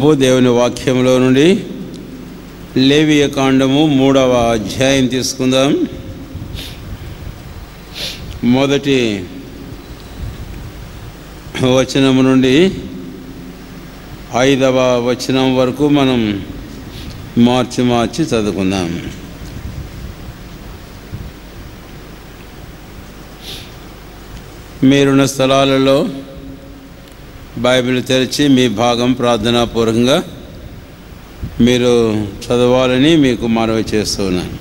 ముగింపు దేవుని వాక్యంలో నుండి లేవియ కాండము మూడవ అధ్యాయం తీసుకుందాం మొదటి వచనము నుండి ఐదవ వచనం వరకు మనం మార్చి మార్చి చదువుకుందాం మీరున్న స్థలాలలో బైబిల్ తెరిచి మీ భాగం ప్రార్థనాపూర్వకంగా మీరు చదవాలని మీకు మనవి చేస్తున్నాను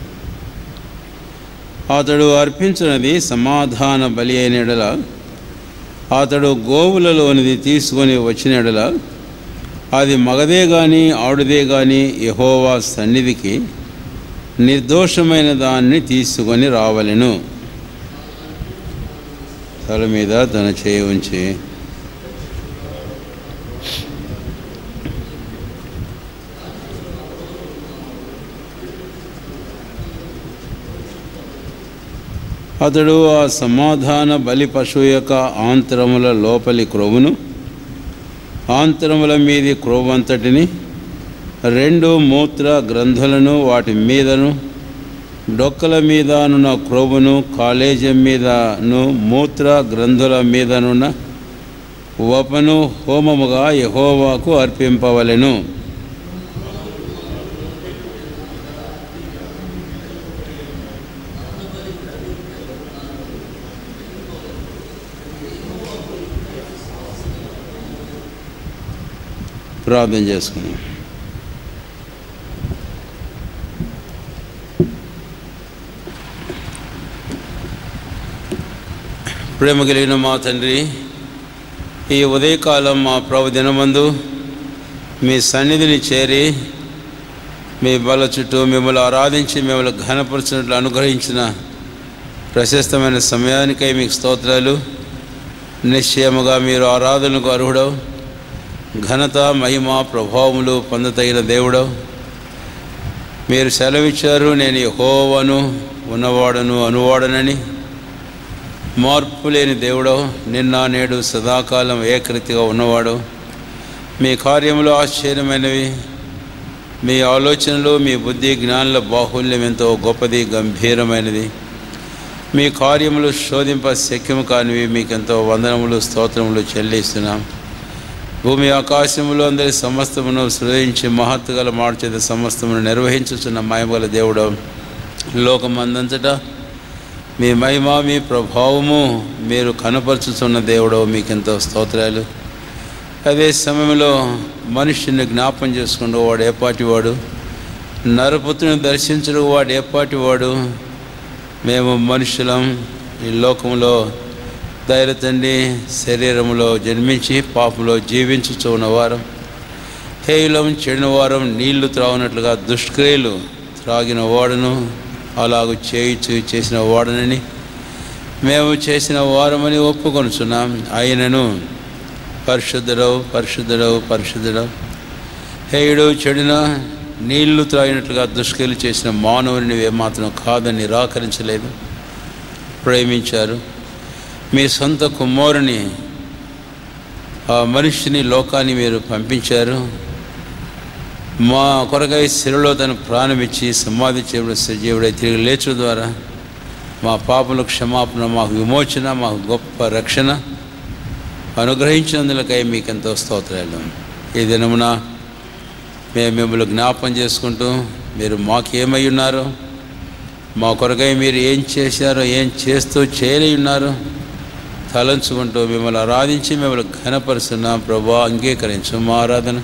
అతడు అర్పించినది సమాధాన బలి అయిన ఎడల అతడు గోవులలోనిది తీసుకొని వచ్చిన ఎడల అది మగదే కానీ ఆడుదే కానీ యహోవా సన్నిధికి నిర్దోషమైన దాన్ని తీసుకొని రావలెను తల మీద తన చేయి ఉంచి అతడు ఆ సమాధాన బలి పశువు యొక్క ఆంతరముల లోపలి క్రొవ్వును ఆంతరముల మీది క్రొవ్వంతటిని రెండు మూత్ర గ్రంథులను వాటి మీదను డొక్కల మీదనున్న క్రొవ్వును కాలేజం మీదను మూత్ర గ్రంథుల మీదనున్న వపను హోమముగా యహోవాకు అర్పింపవలెను ప్రార్థన చేసుకున్నాం ప్రేమ కలిగిన మా తండ్రి ఈ ఉదయకాలం మా ప్రభు దినమందు మీ సన్నిధిని చేరి మీ బల చుట్టూ మిమ్మల్ని ఆరాధించి మిమ్మల్ని ఘనపరిచినట్లు అనుగ్రహించిన ప్రశస్తమైన సమయానికై మీకు స్తోత్రాలు నిశ్చయముగా మీరు ఆరాధనకు అర్హుడవు ఘనత మహిమ ప్రభావములు పొందతగిన దేవుడవు మీరు సెలవిచ్చారు నేను యెహోవాను ఉన్నవాడను అనువాడనని మార్పు లేని దేవుడవు నిన్న నేడు సదాకాలం ఏకరీతిగా ఉన్నవాడు మీ కార్యములు ఆశ్చర్యమైనవి మీ ఆలోచనలు మీ బుద్ధి జ్ఞానుల బాహుల్యం ఎంతో గొప్పది గంభీరమైనది మీ కార్యములు శోధింప శక్యము కానివి మీకెంతో వందనములు స్తోత్రములు చెల్లిస్తున్నాం భూమి ఆకాశములు అందరి సమస్తమును సృజించి మహత్తు గల మార్చేత సమస్తమును నిర్వహించుచున్న మహిమగల దేవుడు లోకమందంతటా మీ మహిమ మీ ప్రభావము మీరు కనపరుచుతున్న దేవుడు మీకెంతో స్తోత్రాలు అదే సమయంలో మనుష్యుని జ్ఞాపం చేసుకుంటూ వాడు ఏపాటి వాడు నరపుత్రుని దర్శించడం వాడు ఏపాటి వాడు మేము మనుషులం ఈ లోకంలో ధైర్యతండి శరీరంలో జన్మించి పాపంలో జీవించుచు ఉన్నవారం హేయులం చెడినవారం నీళ్లు త్రాగినట్లుగా దుష్క్రియలు త్రాగిన వాడును అలాగూ చేయించు చేసిన వాడనని మేము చేసిన వారమని ఒప్పుకొనుచున్నాం ఆయనను పరిశుద్ధుడవు పరిశుద్ధుడవు పరిశుద్ధుడవు హేయుడు చెడిన నీళ్లు త్రాగినట్లుగా దుష్క్రియలు చేసిన మానవుని ఏమాత్రం కాదని నిరాకరించలేదు ప్రేమించారు మీ సొంత కుమారుని ఆ మనిషిని లోకాన్ని మీరు పంపించారు మా కొరకై శిరలో తన ప్రాణం ఇచ్చి సమాధి చేయడం సజీవుడై తిరిగి లేచడం ద్వారా మా పాపల క్షమాపణ మాకు విమోచన మాకు గొప్ప రక్షణ అనుగ్రహించినందులకై మీకెంతో స్తోత్రాలు ఈ దినమున మేము మిమ్మల్ని జ్ఞాపం చేసుకుంటూ మీరు మాకు ఏమై ఉన్నారు మా కొరకై మీరు ఏం చేశారో ఏం చేస్తూ చేయలే ఉన్నారు తలంచుకుంటూ మిమ్మల్ని ఆరాధించి మిమ్మల్ని ఘనపరుస్తున్నాం ప్రభా అంగీకరించు మా ఆరాధన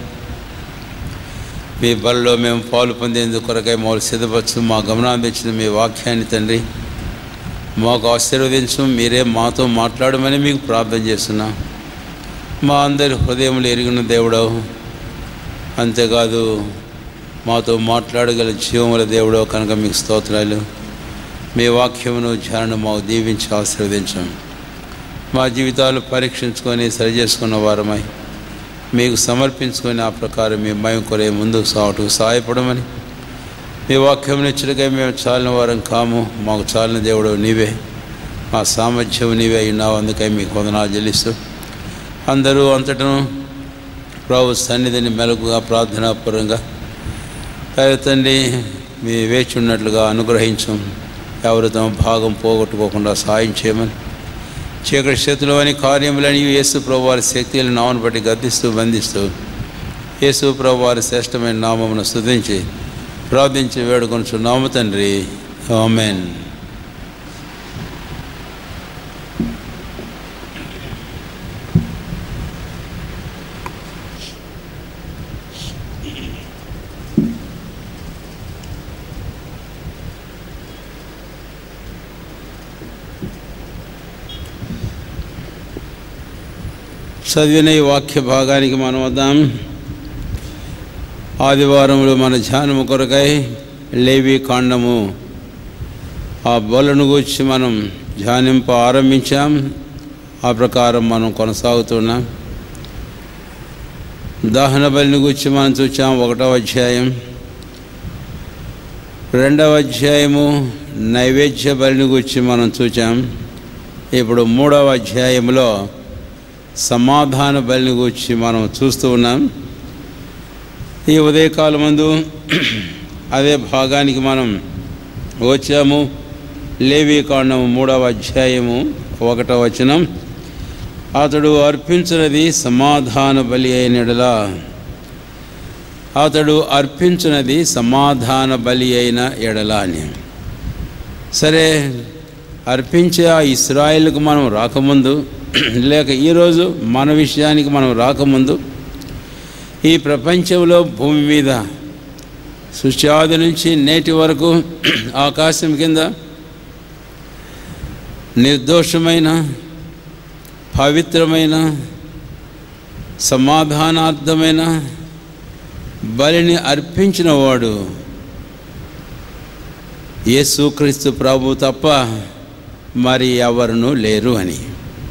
మీ బలలో మేము పాలు పొందేందుకు కొరకై మమ్మల్ని సిద్ధపరచు మా గమనాన్ని తెచ్చిన మీ వాక్యాన్ని తండ్రి మాకు ఆశీర్వదించు మీరే మాతో మాట్లాడమని మీకు ప్రార్థన చేస్తున్నాం మా అందరి హృదయములు ఎరిగిన దేవుడవు అంతేకాదు మాతో మాట్లాడగల జీవముల దేవుడో కనుక మీకు స్తోత్రాలు మీ వాక్యమును ధ్యానం మాకు దీవించి ఆశీర్వదించాం మా జీవితాలు పరీక్షించుకొని సరిచేసుకున్న వారమై మీకు సమర్పించుకొని ఆ ప్రకారం మీ మయం కొరే ముందుకు సాగుటకు సహాయపడమని మీ వాక్యం ఇచ్చడికై మేము చాలిన వారం కాము మాకు చాలిన దేవుడు నీవే మా సామర్థ్యం నీవే ఉన్నావు అందుకై మీకు వందనాలు చెల్లిస్తూ అందరూ అంతటను ప్రభు సన్నిధిని మెలకుగా ప్రార్థనాపూర్వంగా తల్లి తండ్రి మీ వేచి ఉన్నట్లుగా అనుగ్రహించం ఎవరు తమ భాగం పోగొట్టుకోకుండా సాయం చేయమని చీకటి చేతులవని కార్యములని యేసు ప్రభు వారి శక్తులను నామను బట్టి గద్దిస్తూ బంధిస్తూ యేసు ప్రభు వారి శ్రేష్టమైన నామమును స్తుతించి ప్రార్థించి వేడుకొనుచు నామ తండ్రి ఆమెన్ చదివిన ఈ వాక్య భాగానికి మనం వద్దాం ఆదివారంలో మన ధ్యానము కొరకై లేవి కాండము ఆ బలను గురించి మనం ధ్యానింప ఆరంభించాం ఆ ప్రకారం మనం కొనసాగుతున్నాం దహన బలిని గురించి మనం చూచాం ఒకటవ అధ్యాయం రెండవ అధ్యాయము నైవేద్య బలిని గురించి మనం చూచాం ఇప్పుడు మూడవ అధ్యాయంలో సమాధాన బలిని గురించి మనం చూస్తూ ఉన్నాం ఈ ఉదయకాలం మందు అదే భాగానికి మనం వచ్చాము లేవి కాండము మూడవ అధ్యాయము ఒకటవ వచనం అతడు అర్పించినది సమాధాన బలి అయినడలా అతడు అర్పించినది సమాధాన బలి అయిన ఎడల అని సరే అర్పించే ఆ ఇస్రాయిల్కు మనం రాకముందు లేక ఈరోజు మన విషయానికి మనం రాకముందు ఈ ప్రపంచంలో భూమి మీద సృష్టి నుంచి నేటి వరకు ఆకాశం కింద నిర్దోషమైన పవిత్రమైన సమాధానార్థమైన బలిని అర్పించిన వాడు యేసుక్రీస్తు ప్రభు తప్ప మరి ఎవరునూ లేరు అని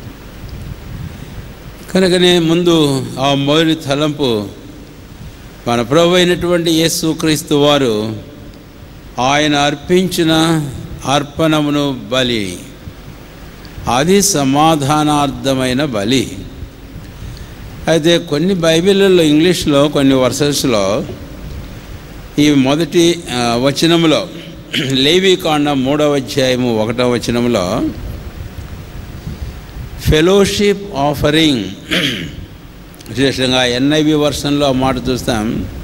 కనుకనే ముందు ఆ మొదటి తలంపు మన ప్రభు అయినటువంటి యేసుక్రీస్తు వారు ఆయన అర్పించిన అర్పణమును బలి అది సమాధానార్థమైన బలి అయితే కొన్ని బైబిల్లో ఇంగ్లీష్లో కొన్ని వర్సెస్లో ఈ మొదటి ఆ, వచనంలో లేవి కాండ మూడవ అధ్యాయము ఒకటవ వచనంలో ఫెలోషిప్ ఆఫరింగ్ విశేషంగా ఎన్ఐవి వర్షన్లో ఆ మాట చూస్తాం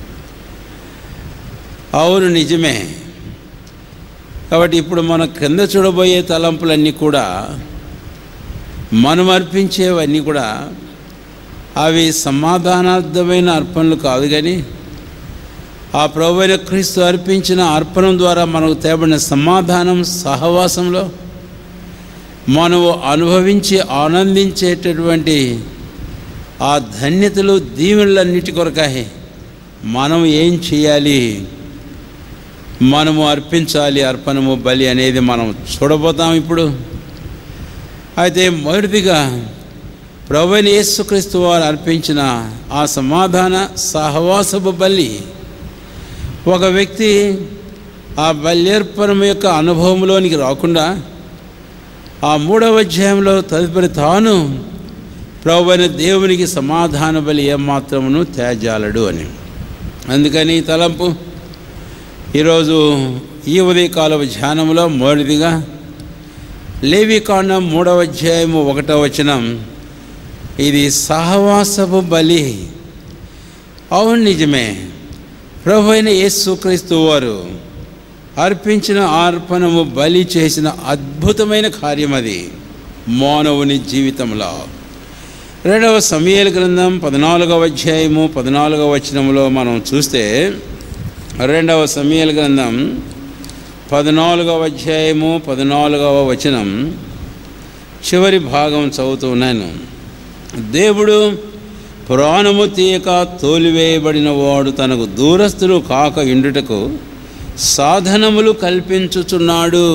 అవును నిజమే కాబట్టి ఇప్పుడు మన క్రింద చూడబోయే తలంపులన్నీ కూడా మనం అర్పించేవన్నీ కూడా అవి సమాధానార్థమైన అర్పణలు కాదు కానీ ఆ ప్రభువైన క్రీస్తు అర్పించిన అర్పణం ద్వారా మనకు తేబడిన సమాధానం సహవాసంలో మనము అనుభవించి ఆనందించేటటువంటి ఆ ధన్యతలు దీవెనలన్నిటి కొరకాయి మనం ఏం చేయాలి మనము అర్పించాలి అర్పణము బలి అనేది మనం చూడబోతాం ఇప్పుడు అయితే మొదటిదిగా ప్రభుని యేసుక్రీస్తు వారు అర్పించిన ఆ సమాధాన సహవాసపు బలి ఒక వ్యక్తి ఆ బల్యర్పణం యొక్క అనుభవంలోనికి రాకుండా ఆ మూడవ అధ్యాయంలో తదుపరి తాను ప్రభువైన దేవునికి సమాధాన బలి ఏమాత్రమును తేజాలడు అని అందుకని ఈ తలంపు ఈరోజు ఈ ఉదయకాల ధ్యానంలో మొదటిదిగా లేవికాండం మూడవ అధ్యాయము ఒకటవ వచనం ఇది సహవాసపు బలి అవును నిజమే ప్రభు అయిన యేసుక్రీస్తు వారు అర్పించిన అర్పణము బలి చేసిన అద్భుతమైన కార్యం అది మానవుని జీవితంలో రెండవ సమయాల గ్రంథం పద్నాలుగవ అధ్యాయము పద్నాలుగవ వచనంలో మనం చూస్తే రెండవ సమయాల గ్రంథం పద్నాలుగవ అధ్యాయము పద్నాలుగవ వచనం చివరి భాగం చదువుతున్నాను దేవుడు ప్రాణము తీయక తోలివేయబడిన వాడు తనకు దూరస్తులు కాక ఇండుటకు సాధనములు కల్పించుచున్నాడు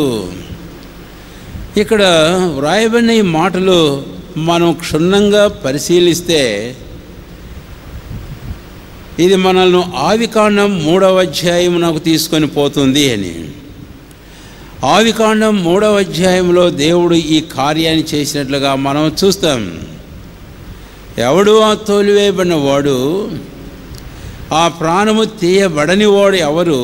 ఇక్కడ వ్రాయబడిన ఈ మాటలు మనం క్షుణ్ణంగా పరిశీలిస్తే ఇది మనల్ని ఆదికాండం మూడవ అధ్యాయం నాకు తీసుకొని పోతుంది అని ఆదికాండం మూడవ అధ్యాయంలో దేవుడు ఈ కార్యాన్ని చేసినట్లుగా మనం చూస్తాం ఎవడు ఆ తోలివేయబడిన వాడు ఆ ప్రాణము తీయబడని వాడు ఎవరు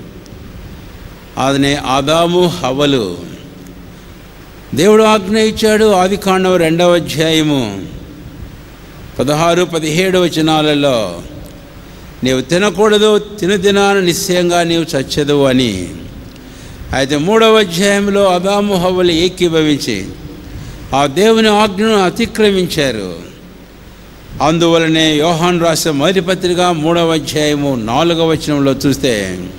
అదనే ఆదాము హవలు దేవుడు ఆజ్ఞ ఇచ్చాడు ఆది కాండం రెండవ అధ్యాయము పదహారు పదిహేడు వచనాలలో నీవు తినకూడదు తినదినాను నిశ్చయంగా నీవు చచ్చదు అని అయితే మూడవ అధ్యాయంలో అదాము హవ్వలు ఏకీభవించి ఆ దేవుని ఆజ్ఞను అతిక్రమించారు అందువలనే యోహాన్ రాసిన మొదటి పత్రిక మూడవ అధ్యాయము నాలుగవ వచనంలో చూస్తే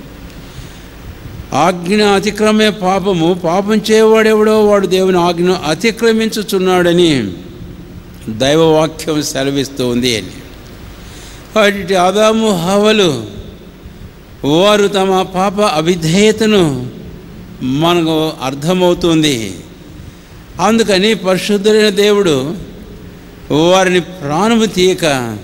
ఆజ్ఞ అతిక్రమే పాపము పాపం చేయవాడెవడో వాడు దేవుని ఆజ్ఞను అతిక్రమించుచున్నాడని దైవవాక్యం సెలవిస్తూ ఉంది అని వాటి ఆదాము హవలు వారు తమ పాప అవిధేయతను మనకు అర్థమవుతుంది అందుకని పరిశుద్ధుడైన దేవుడు వారిని ప్రాణము తీయక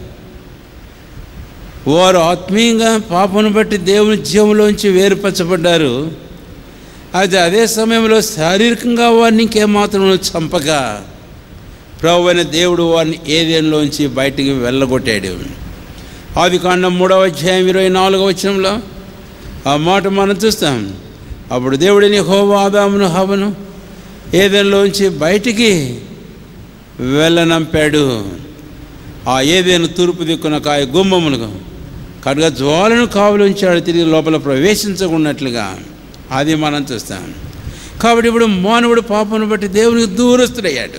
వారు ఆత్మీయంగా పాపను బట్టి దేవుని జీవంలోంచి వేరుపరచబడ్డారు అయితే అదే సమయంలో శారీరకంగా వారిని ఇంకేమాత్రం చంపక ప్రభు అయిన దేవుడు వారిని ఏదేలోంచి బయటికి వెళ్ళగొట్టాడు ఆది కాండం మూడవ అధ్యాయం ఇరవై నాలుగవ వచనంలో ఆ మాట మనం చూస్తాం అప్పుడు దేవుడిని హోవా ఆదామును హవను ఏదేలోంచి బయటికి వెళ్ళనంపాడు ఆ ఏదేను తూర్పు దిక్కున కాయ గుమ్మమును కడగ జ్వాలను కావులు ఉంచాడు తిరిగి లోపల ప్రవేశించకున్నట్లుగా అది మనం చూస్తాం కాబట్టి ఇప్పుడు మానవుడు పాపను బట్టి దేవునికి దూరస్తుడయ్యాడు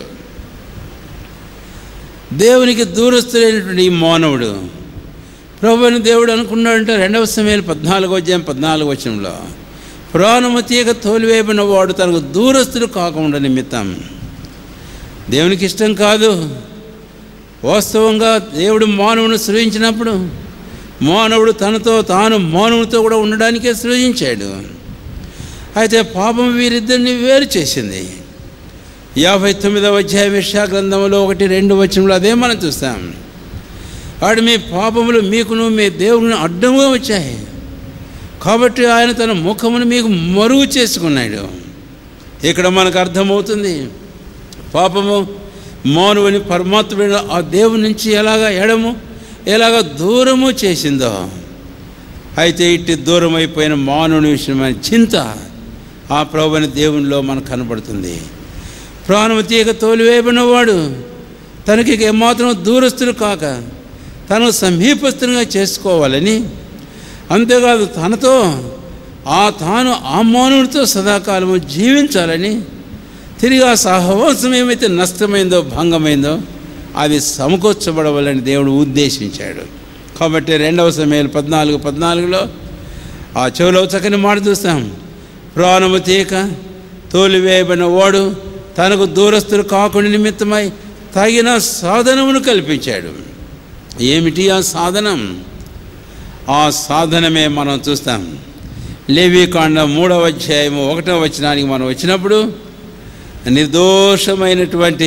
దేవునికి దూరస్తుడైనటువంటి ఈ మానవుడు ప్రభుని దేవుడు అనుకున్నాడంటే రెండవ సమయాలు పద్నాలుగో అధ్యాయం పద్నాలుగు వచనంలో ప్రాణము తీగ తోలివేయబడిన వాడు తనకు దూరస్తుడు కాకుండా నిమిత్తం దేవునికి ఇష్టం కాదు వాస్తవంగా దేవుడు మానవుని సృజించినప్పుడు మానవుడు తనతో తాను మానవునితో కూడా ఉండడానికే సృజించాడు అయితే పాపం వీరిద్దరిని వేరు చేసింది యాభై తొమ్మిదవ అధ్యాయ విషయ గ్రంథంలో ఒకటి రెండు వచనంలో అదే మనం చూస్తాం వాడు మీ పాపములు మీకును మీ దేవుని అడ్డముగా వచ్చాయి కాబట్టి ఆయన తన ముఖమును మీకు మరుగు చేసుకున్నాడు ఇక్కడ మనకు అర్థమవుతుంది పాపము మానవుని పరమాత్ముడైన ఆ దేవుని నుంచి ఎలాగ ఎడము ఎలాగ దూరము చేసిందో అయితే ఇట్టి దూరం అయిపోయిన మానవుని విషయమైన చింత ఆ ప్రభుని దేవునిలో మనకు కనబడుతుంది ప్రాణము తీగ తోలివేయబడినవాడు తనకి ఇక ఏమాత్రం దూరస్తుడు కాక తను సమీపస్తునిగా చేసుకోవాలని అంతేకాదు తనతో ఆ తాను ఆ మానవుడితో సదాకాలము జీవించాలని తిరిగి ఆ సహవాసం ఏమైతే నష్టమైందో భంగమైందో అది సమకూర్చబడవాలని దేవుడు ఉద్దేశించాడు కాబట్టి రెండవ సమయాలు పద్నాలుగు పద్నాలుగులో ఆ చెవులో చక్కని మాట చూస్తాం ప్రాణము తీక తోలివేయబడిన వాడు తనకు దూరస్తులు కాకుండా నిమిత్తమై తగిన సాధనమును కల్పించాడు ఏమిటి ఆ సాధనం ఆ సాధనమే మనం చూస్తాం లేవీకాండ మూడవ అధ్యాయము ఒకటవ వచనానికి మనం వచ్చినప్పుడు నిర్దోషమైనటువంటి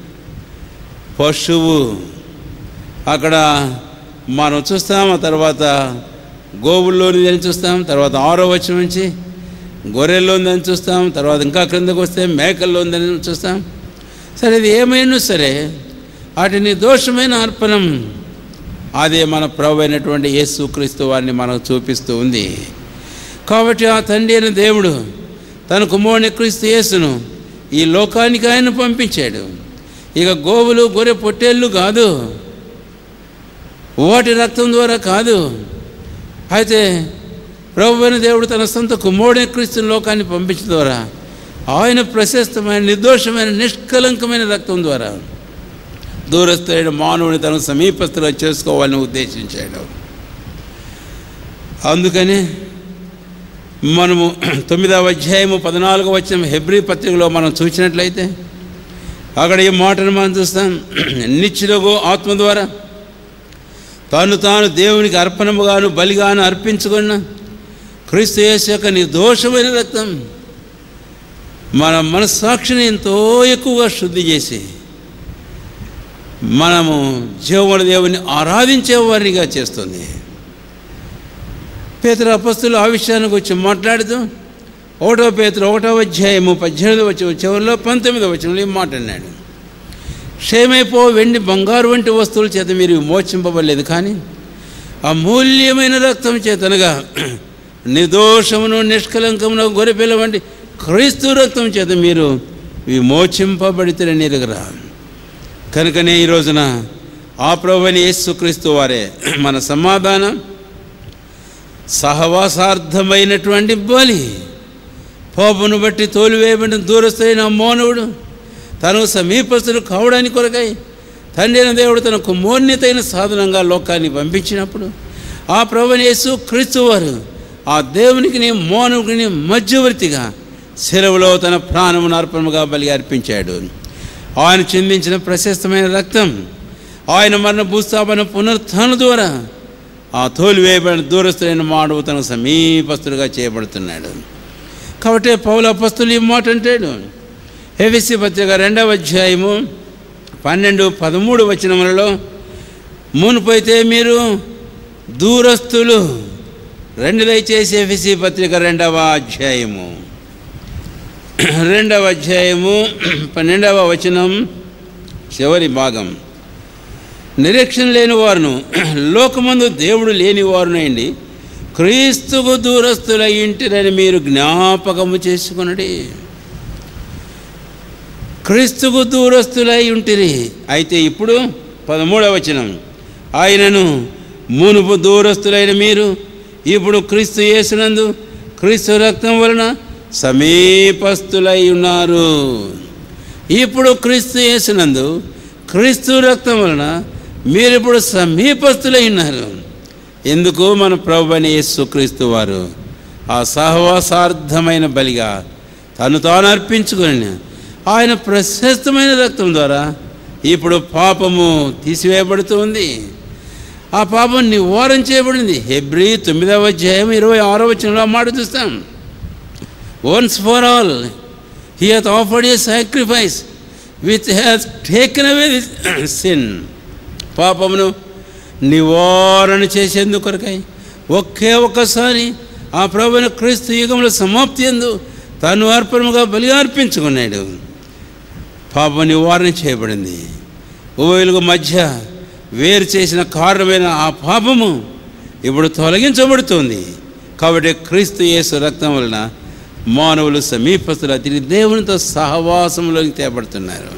పశువు అక్కడ మనం చూస్తాం ఆ తర్వాత గోవుల్లోని అని చూస్తాం తర్వాత ఆరో వచనం నుంచి గొర్రెల్లో ఉందని చూస్తాం తర్వాత ఇంకా క్రిందకు వస్తే మేకల్లో ఉందని చూస్తాం సరే ఇది ఏమైనా సరే వాటి నిర్దోషమైన అర్పణం అదే మన ప్రభు అయినటువంటి యేసుక్రీస్తు వారిని మనకు చూపిస్తూ ఉంది కాబట్టి ఆ తండ్రి అయిన దేవుడు తన కుమారుని క్రీస్తు యేసును ఈ లోకానికి ఆయన పంపించాడు ఇక గోవులు గొర్రె పొట్టేళ్ళు కాదు వాటి రక్తం ద్వారా కాదు అయితే ప్రభు అయిన దేవుడు తన సొంత కుమారుని క్రీస్తు లోకాన్ని పంపించడం ద్వారా ఆయన ప్రశస్తమైన నిర్దోషమైన నిష్కలంకమైన రక్తం ద్వారా దూరస్థులైన మానవుని తన సమీపస్తులో చేసుకోవాలని ఉద్దేశించాడు అందుకని మనము తొమ్మిదవ అధ్యాయము పద్నాలుగవ వచ్చిన హెబ్రి పత్రికలో మనం చూసినట్లయితే అక్కడ ఈ మాటను మనం చూస్తాం నిత్యులకు ఆత్మ ద్వారా తాను తాను దేవునికి అర్పణముగాను బలిగాను అర్పించుకున్న క్రీస్తు యేసు యొక్క నిర్దోషమైన రక్తం మన మనస్సాక్షిని ఎంతో ఎక్కువగా శుద్ధి చేసి మనము జీవముల దేవుని ఆరాధించే వారినిగా చేస్తుంది పేతురు అపస్తులు ఆ విషయానికి వచ్చి మాట్లాడుతూ ఒకటో పేతురు ఒకటో అధ్యాయము పద్దెనిమిది వచ్చి చివరిలో పంతొమ్మిదో వచ్చిన ఈ మాట అన్నాడు క్షయమైపో వెండి బంగారు వంటి వస్తువుల చేత మీరు విమోచింపబడలేదు కానీ అమూల్యమైన రక్తం చేతనగా నిర్దోషమును నిష్కలంకమును గొర్రెపిల్ల వంటి క్రీస్తు రక్తం చేత మీరు విమోచింపబడితే ఎరుగరా కనుకనే ఈ రోజున ఆ ప్రభుని యేసుక్రీస్తు వారే మన సమాధానం సహవాసార్థమైనటువంటి బలి పాపును బట్టి తోలివేయబడిన దూరస్థైన మౌనవుడు తను సమీపస్తుడు కావడానికి కొరకై తండ్రి అయిన దేవుడు తన కుమోన్నతైన సాధనంగా లోకాన్ని పంపించినప్పుడు ఆ ప్రభుని యేసు క్రీస్తు వారు ఆ దేవునికి నీ మౌనవుడిని మధ్యవర్తిగా సెలవులో తన ప్రాణమును అర్పణముగా బలి అర్పించాడు ఆయన చిందించిన ప్రశస్తమైన రక్తం ఆయన మరణ భూస్థాపన పునరుత్థానం ద్వారా ఆ తోలు వేయబడిన దూరస్తులైన మానవు తనకు సమీపస్తుడుగా చేయబడుతున్నాడు కాబట్టి పౌల అపస్తులు ఈ మాట అంటాడు హెవిసి పత్రిక రెండవ అధ్యాయము పన్నెండు పదమూడు వచనములలో మునుపైతే మీరు దూరస్తులు రెండు దయచేసి ఎఫిసి పత్రిక రెండవ అధ్యాయము రెండవ అధ్యాయము పన్నెండవ వచనం చివరి భాగం నిరీక్షణ లేని వారును లోకమందు దేవుడు లేని వారునండి క్రీస్తుకు దూరస్తులై ఇంటిరని మీరు జ్ఞాపకము చేసుకునడి క్రీస్తుకు దూరస్తులై ఉంటిరి అయితే ఇప్పుడు పదమూడవ వచనం ఆయనను మునుపు దూరస్తులైన మీరు ఇప్పుడు క్రీస్తు యేసునందు క్రీస్తు రక్తం వలన సమీపస్తులై ఉన్నారు ఇప్పుడు క్రీస్తు యేసునందు క్రీస్తు రక్తం వలన మీరు ఇప్పుడు సమీపస్తులై ఉన్నారు ఎందుకు మన ప్రభు అని యేసు క్రీస్తు వారు ఆ సహవాసార్థమైన బలిగా తను తాను అర్పించుకొని ఆయన ప్రశస్తమైన రక్తం ద్వారా ఇప్పుడు పాపము తీసివేయబడుతుంది ఆ పాపం నివారణ చేయబడింది హెబ్రి తొమ్మిదవ అధ్యాయం ఇరవై ఆరో వచ్చిన మాట చూస్తాం once for all he hath offered a sacrifice with has taken away sin పాపమును నివారణ చేసేందుకు కొరకై ఒకే ఒక్కసారి ఆ ప్రభుని క్రీస్తు యుగంలో సమాప్తి ఎందు తను అర్పణముగా బలి అర్పించుకున్నాడు పాపం నివారణ చేయబడింది ఉభయులకు మధ్య వేరు చేసిన కారణమైన ఆ పాపము ఇప్పుడు తొలగించబడుతుంది కాబట్టి క్రీస్తు యేసు రక్తం వలన మానవులు సమీపస్తులు తిరిగి దేవునితో సహవాసంలోకి తేబడుతున్నారు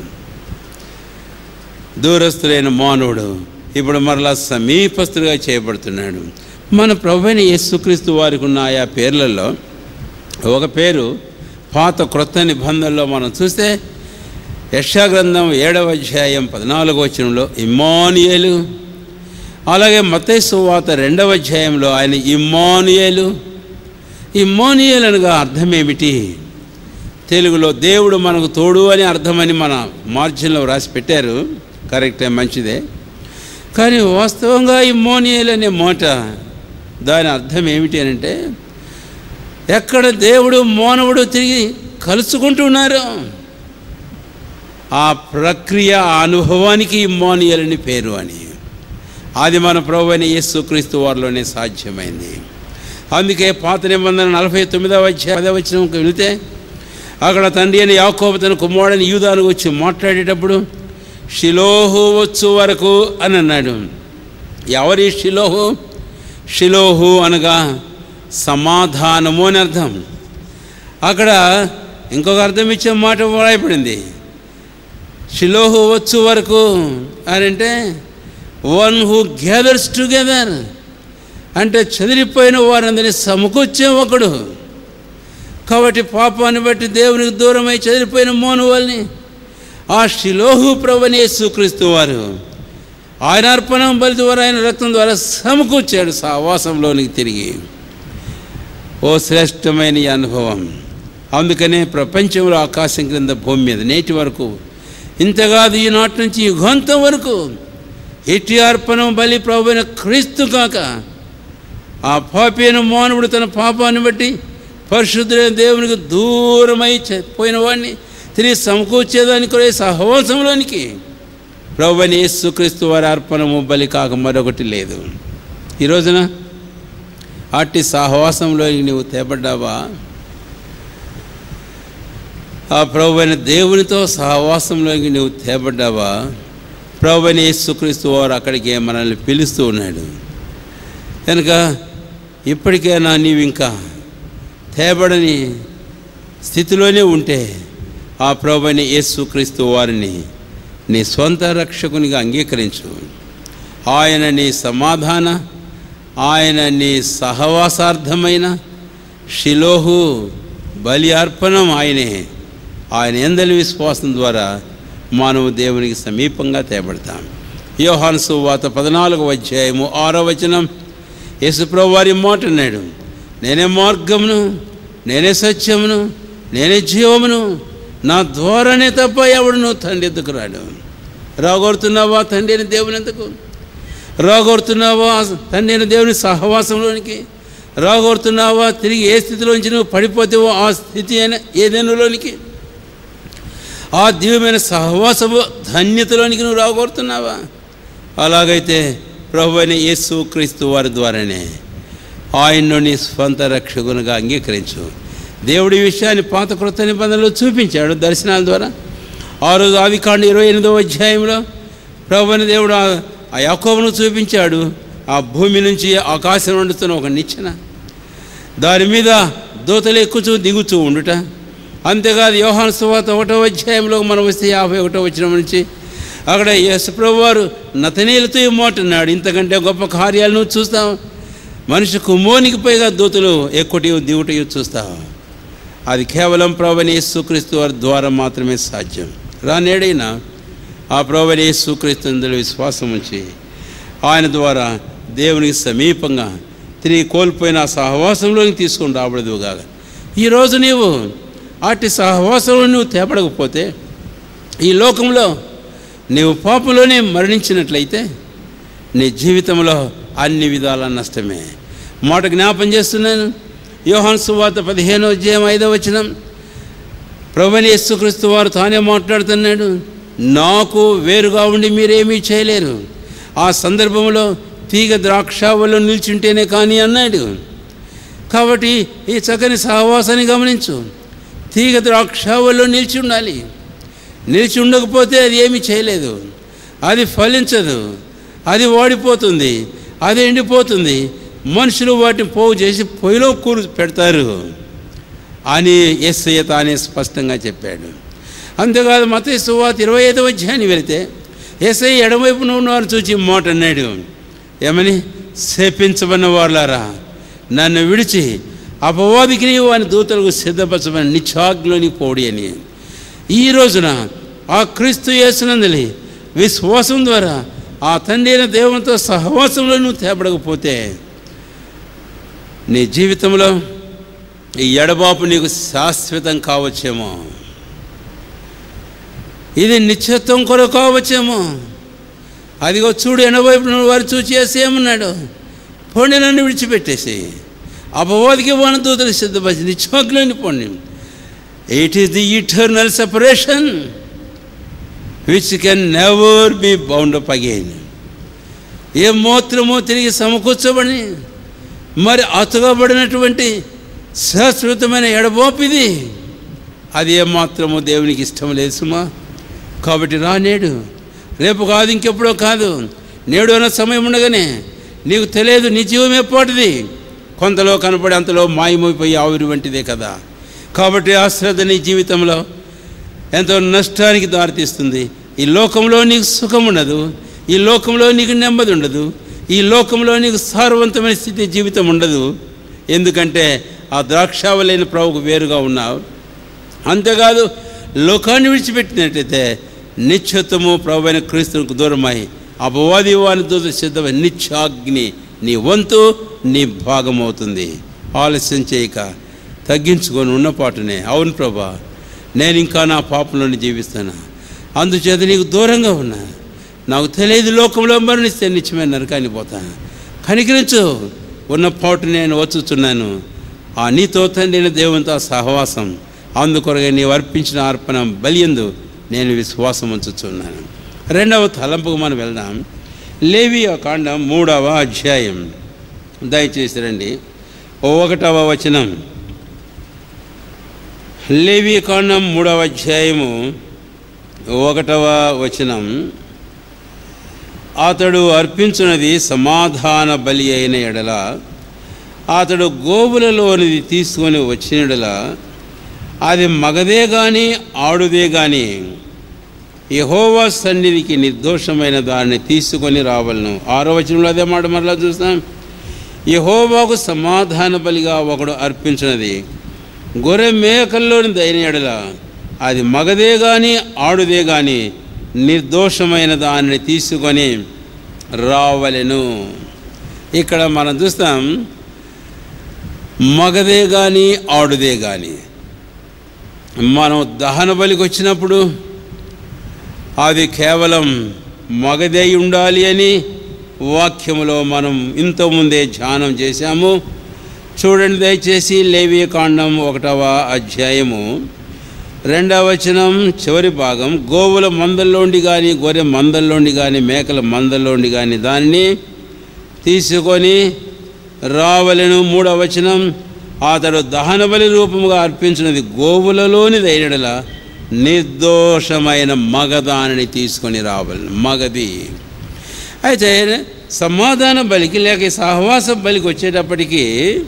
దూరస్తులైన మానవుడు ఇప్పుడు మరలా సమీపస్తులుగా చేయబడుతున్నాడు మన ప్రభుని యేసుక్రీస్తు వారికి ఉన్న ఆయా పేర్లలో ఒక పేరు పాత క్రొత్త నిబంధనలో మనం చూస్తే యక్షాగ్రంథం ఏడవ అధ్యాయం పద్నాలుగో వచనంలో ఇమ్మానియేలు అలాగే మతేసు వాత రెండవ అధ్యాయంలో ఆయన ఇమ్మానియేలు ఇమ్మానియేలు అనగా అర్థం ఏమిటి తెలుగులో దేవుడు మనకు తోడు అని అర్థమని మన మార్జిన్లో రాసి పెట్టారు కరెక్టే మంచిదే కానీ వాస్తవంగా ఇమ్మోనియల్ అనే మాట దాని అర్థం ఏమిటి అని అంటే ఎక్కడ దేవుడు మానవుడు తిరిగి కలుసుకుంటున్నారు ఆ ప్రక్రియ ఆ అనుభవానికి ఇమ్మోనియల్ అని పేరు అని అది మన ప్రభు అయిన యేసుక్రీస్తు వారిలోనే సాధ్యమైంది అందుకే పాత నిబంధన నలభై తొమ్మిదవ అధ్యాయ పదవ వచనంకి వెళితే అక్కడ తండ్రి అని యాకోబు తన కుమారుడిని యూదాను వచ్చి మాట్లాడేటప్పుడు షిలోహు వచ్చు వరకు అని అన్నాడు ఎవరి షిలోహు షిలోహు అనగా సమాధానము అని అర్థం అక్కడ ఇంకొక అర్థం ఇచ్చే మాట వాడబడింది షిలోహు వచ్చు వరకు అని అంటే వన్ హూ గ్యాదర్స్ టుగెదర్ అంటే చెదిరిపోయిన వారందరినీ సమకూర్చే ఒకడు కాబట్టి పాపాన్ని బట్టి దేవునికి దూరమై చెదిరిపోయిన మోను వాళ్ళని ఆ శిలోహు ప్రభుని యేసుక్రీస్తు వారు ఆయన అర్పణం బలి ద్వారా ఆయన రక్తం ద్వారా సమకూర్చాడు సావాసంలోనికి తిరిగి ఓ శ్రేష్టమైన ఈ అనుభవం అందుకనే ప్రపంచంలో ఆకాశం క్రింద భూమి మీద నేటి వరకు ఇంతకాదు ఈనాటి నుంచి యుగాంతం వరకు ఎట్టి అర్పణం బలి ప్రభువైన క్రీస్తు కాక ఆ పాపైన మానవుడు తన పాపాన్ని బట్టి పరిశుద్ధులైన దేవునికి దూరమై చ- పోయిన వాడిని తిరిగి సమకూర్చేదానికి కూడా సహవాసంలోనికి ప్రభుని యేసుక్రీస్తు వారి అర్పణము బలి కాక మరొకటి లేదు ఈ రోజున అట్టి సహవాసంలోకి నీవు తేబడ్డావా ఆ ప్రభు అయిన దేవునితో సహవాసంలోకి నువ్వు తేబడ్డావా ప్రభు అయిన యేసుక్రీస్తు వారు అక్కడికి మనల్ని పిలుస్తూ ఉన్నాడు కనుక ఇప్పటికైనా నీవు ఇంకా తేబడని స్థితిలోనే ఉంటే ఆ ప్రభు అయిన యేసుక్రీస్తు వారిని నీ సొంత రక్షకునిగా అంగీకరించు ఆయన నీ సమాధాన ఆయన నీ సహవాసార్థమైన శిలోహు బలి అర్పణం ఆయనే ఆయన ఎందలి విశ్వాసం ద్వారా మానవ దేవునికి సమీపంగా తేబడతాం యోహాను సువాత పద్నాలుగు అధ్యాయము ఆరో వచనం యేసుప్రభు వారి మాట అన్నాడు నేనే మార్గమును నేనే సత్యమును నేనే జీవమును నా ద్వారానే తప్ప ఎవడును తండ్రి ఎందుకు రాడు రాగొడుతున్నావా తండ్రి అని దేవుని ఎందుకు రాగొడుతున్నావా తండ్రి అయిన దేవుని సహవాసంలోనికి రాగొడుతున్నావా తిరిగి ఏ స్థితిలోంచి నువ్వు పడిపోతావో ఆ స్థితి అయిన ఏదైనాలోనికి ఆ దివ్యమైన సహవాసము ధన్యతలోనికి నువ్వు రాగొడుతున్నావా అలాగైతే ప్రభు అయిన యేసు క్రీస్తు వారి ద్వారానే ఆయన్ను నీ స్వంత రక్షకునిగా అంగీకరించు దేవుడి విషయాన్ని పాత కృత నిబంధనలో చూపించాడు దర్శనాల ద్వారా ఆ రోజు ఆదికాండ ఇరవై ఎనిమిదవ అధ్యాయంలో ప్రభు అయిన దేవుడు ఆ- ఆ యాకోబును చూపించాడు ఆ భూమి నుంచి ఆకాశం వండుతున్న ఒక నిచ్చెన దాని మీద దూతలు ఎక్కుచూ దిగుతూ ఉండుట అంతేకాదు యోహాను సువాత ఒకటో అధ్యాయంలో మనం వస్తే యాభై ఒకటో వచ్చిన నుంచి అక్కడ యేసుప్రభు వారు నతనీలతో ఈ మాట అన్నాడు ఇంతకంటే గొప్ప కార్యాలు నువ్వు చూస్తావు మనిషి కుమ్మోనికి పైగా దూతలు ఎక్కుటి దిగుటయు చూస్తావు అది కేవలం ప్రభుని యేసుక్రీస్తు వారి ద్వారా మాత్రమే సాధ్యం రానేడైనా ఆ ప్రభుని యేసుక్రీస్తు అందులో విశ్వాసం ఉంచి ఆయన ద్వారా దేవునికి సమీపంగా తిరిగి కోల్పోయిన ఆ సహవాసంలోకి తీసుకొని రాబడదుగా ఈరోజు నీవు అట్టి సహవాసంలో నువ్వు తేపడకపోతే ఈ లోకంలో నీవు పాపంలోనే మరణించినట్లయితే నీ జీవితంలో అన్ని విధాల నష్టమే మాట జ్ఞాపం చేస్తున్నాను యోహాన్ సువాత పదిహేనో అధ్యాయం ఐదో వచనం ప్రభుని యేసుక్రీస్తు వారు తానే మాట్లాడుతున్నాడు నాకు వేరుగా ఉండి మీరేమీ చేయలేరు ఆ సందర్భంలో తీగ ద్రాక్షావలో నిల్చుంటేనే కానీ అన్నాడు కాబట్టి ఈ చక్కని సహవాసాన్ని గమనించు తీగ ద్రాక్షావలో నిలిచి ఉండాలి నిలిచి ఉండకపోతే అది ఏమీ చేయలేదు అది ఫలించదు అది ఓడిపోతుంది అది ఎండిపోతుంది మనుషులు వాటిని పోగు చేసి పొయ్యిలో కూరు పెడతారు అని ఎస్ఐ తానే స్పష్టంగా చెప్పాడు అంతేకాదు మత సువాత ఇరవై ఐదవ అధ్యాయాన్ని వెళితే ఎస్ఐ ఎడమవైపున ఉన్నవారు చూచి మాట అన్నాడు ఏమని శపించబడిన వాళ్ళారా నన్ను విడిచి అపవాదికి నీవు అని దూతలకు సిద్ధపరచమని నిత్యాగ్లోని పోడి అని ఈ రోజున ఆ క్రీస్తు యేసునందలి విశ్వాసం ద్వారా ఆ తండ్రి అయిన దేవునితో సహవాసంలో నువ్వు తేపడకపోతే నీ జీవితంలో ఈ ఎడబాపు నీకు శాశ్వతం కావచ్చేమో ఇది నిత్యత్వం కొరకు కావచ్చేమో అదిగో చూడు ఎనవైపు వారు చూచి వేసి ఏమన్నాడు పోండి నన్ను విడిచిపెట్టేసి అపవాదికి వాన దూతలు సిద్ధపరిచి నిత్యోగ్లోని పోండి it is the eternal separation which can never be bound up again ఏ మూత్రము తిరిగి సమకూర్చబడి మరి అతుగబడినటువంటి శాశ్వతమైన ఎడబోపిది అది ఏమాత్రము దేవునికి ఇష్టం లేదు సుమా కాబట్టి రా నేడు రేపు కాదు ఇంకెప్పుడో కాదు నేడు అన్న సమయం ఉండగానే నీకు తెలియదు నీ జీవం ఎప్పటిది కొంతలో కనపడి అంతలో మాయమైపోయి ఆవిరి వంటిదే కదా కాబట్టి ఆ శ్రద్ధ నీ జీవితంలో ఎంతో నష్టానికి దారితీస్తుంది ఈ లోకంలో నీకు సుఖం ఉండదు ఈ లోకంలో నీకు నెమ్మది ఉండదు ఈ లోకంలో నీకు సారవంతమైన స్థితి జీవితం ఉండదు ఎందుకంటే ఆ ద్రాక్షావలైన ప్రభుకు వేరుగా ఉన్నావు అంతేకాదు లోకాన్ని విడిచిపెట్టినట్టయితే నిత్యత్వము ప్రభు అయిన క్రీస్తునికి దూరమై అపవాది వాని దూత సిద్ధమై నిత్యాగ్ని నీ వంతు నీ భాగమవుతుంది ఆలస్యం చేయక తగ్గించుకొని ఉన్నపాటునే అవును ప్రభా నేను ఇంకా నా పాపంలోని జీవిస్తాను అందుచేత నీకు దూరంగా ఉన్నా నాకు తెలియదు లోకంలో మరణిస్తే నిత్యమైన నరకాన్ని పోతాను కనికరించు ఉన్న పాటు నేను వచ్చుచున్నాను ఆ నీతో తండ్రిన దేవునితో సహవాసం అందుకొరగా నీవు అర్పించిన అర్పణ బలియందు నేను విశ్వాసం ఉంచుచున్నాను రెండవ తలంపుకు మనం వెళ్దాం లేవి కాండం మూడవ అధ్యాయం దయచేసి రండి ఓ ఒకటవ వచనం లేవీకాండం మూడవ అధ్యాయము ఒకటవ వచనం అతడు అర్పించున్నది సమాధాన బలి అయిన ఎడల అతడు గోవులలోనిది తీసుకొని వచ్చిన ఎడల అది మగదే కానీ ఆడుదే కానీ యహోవా సన్నిధికి నిర్దోషమైన దాన్ని తీసుకొని రావాలను ఆరో వచనంలో అదే మాట మరలా చూస్తాం యహోవాకు సమాధాన బలిగా ఒకడు అర్పించినది గొర్రె మేకల్లోని దైన ఎడల అది మగదే కానీ ఆడుదే కానీ నిర్దోషమైన దానిని తీసుకొని రావలెను ఇక్కడ మనం చూస్తాం మగదే కానీ ఆడుదే కానీ మనం దహన బలికి వచ్చినప్పుడు అది కేవలం మగదై ఉండాలి అని వాక్యములో మనం ఇంతకుముందే ధ్యానం చేశాము చూడండి దయచేసి లేవీ కాండం ఒకటవ అధ్యాయము రెండవ వచనం చివరి భాగం గోవుల మందల్లోండి కానీ గొర్రె మందల్లోండి కానీ మేకల మందల్లోండి కానీ దానిని తీసుకొని రావలెను మూడవ వచనం అతడు దహనబలి రూపముగా అర్పించినది గోవులలోని దైనడల నిర్దోషమైన మగదానిని తీసుకొని రావలను మగది అయితే సమాధాన బలికి లేక సహవాస బలికి వచ్చేటప్పటికి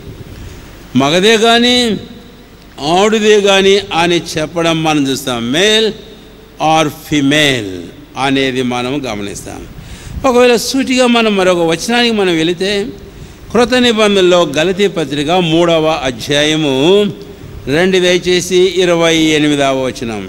మగదే కానీ ఆడుదే కానీ అని చెప్పడం మనం చూస్తాం మేల్ ఆర్ ఫిమేల్ అనేది మనం గమనిస్తాం ఒకవేళ సూటిగా మనం మరొక వచనానికి మనం వెళితే కృత నిబంధనలో గలతీ పత్రిక మూడవ అధ్యాయము రెండు దయచేసి ఇరవై ఎనిమిదవ వచనం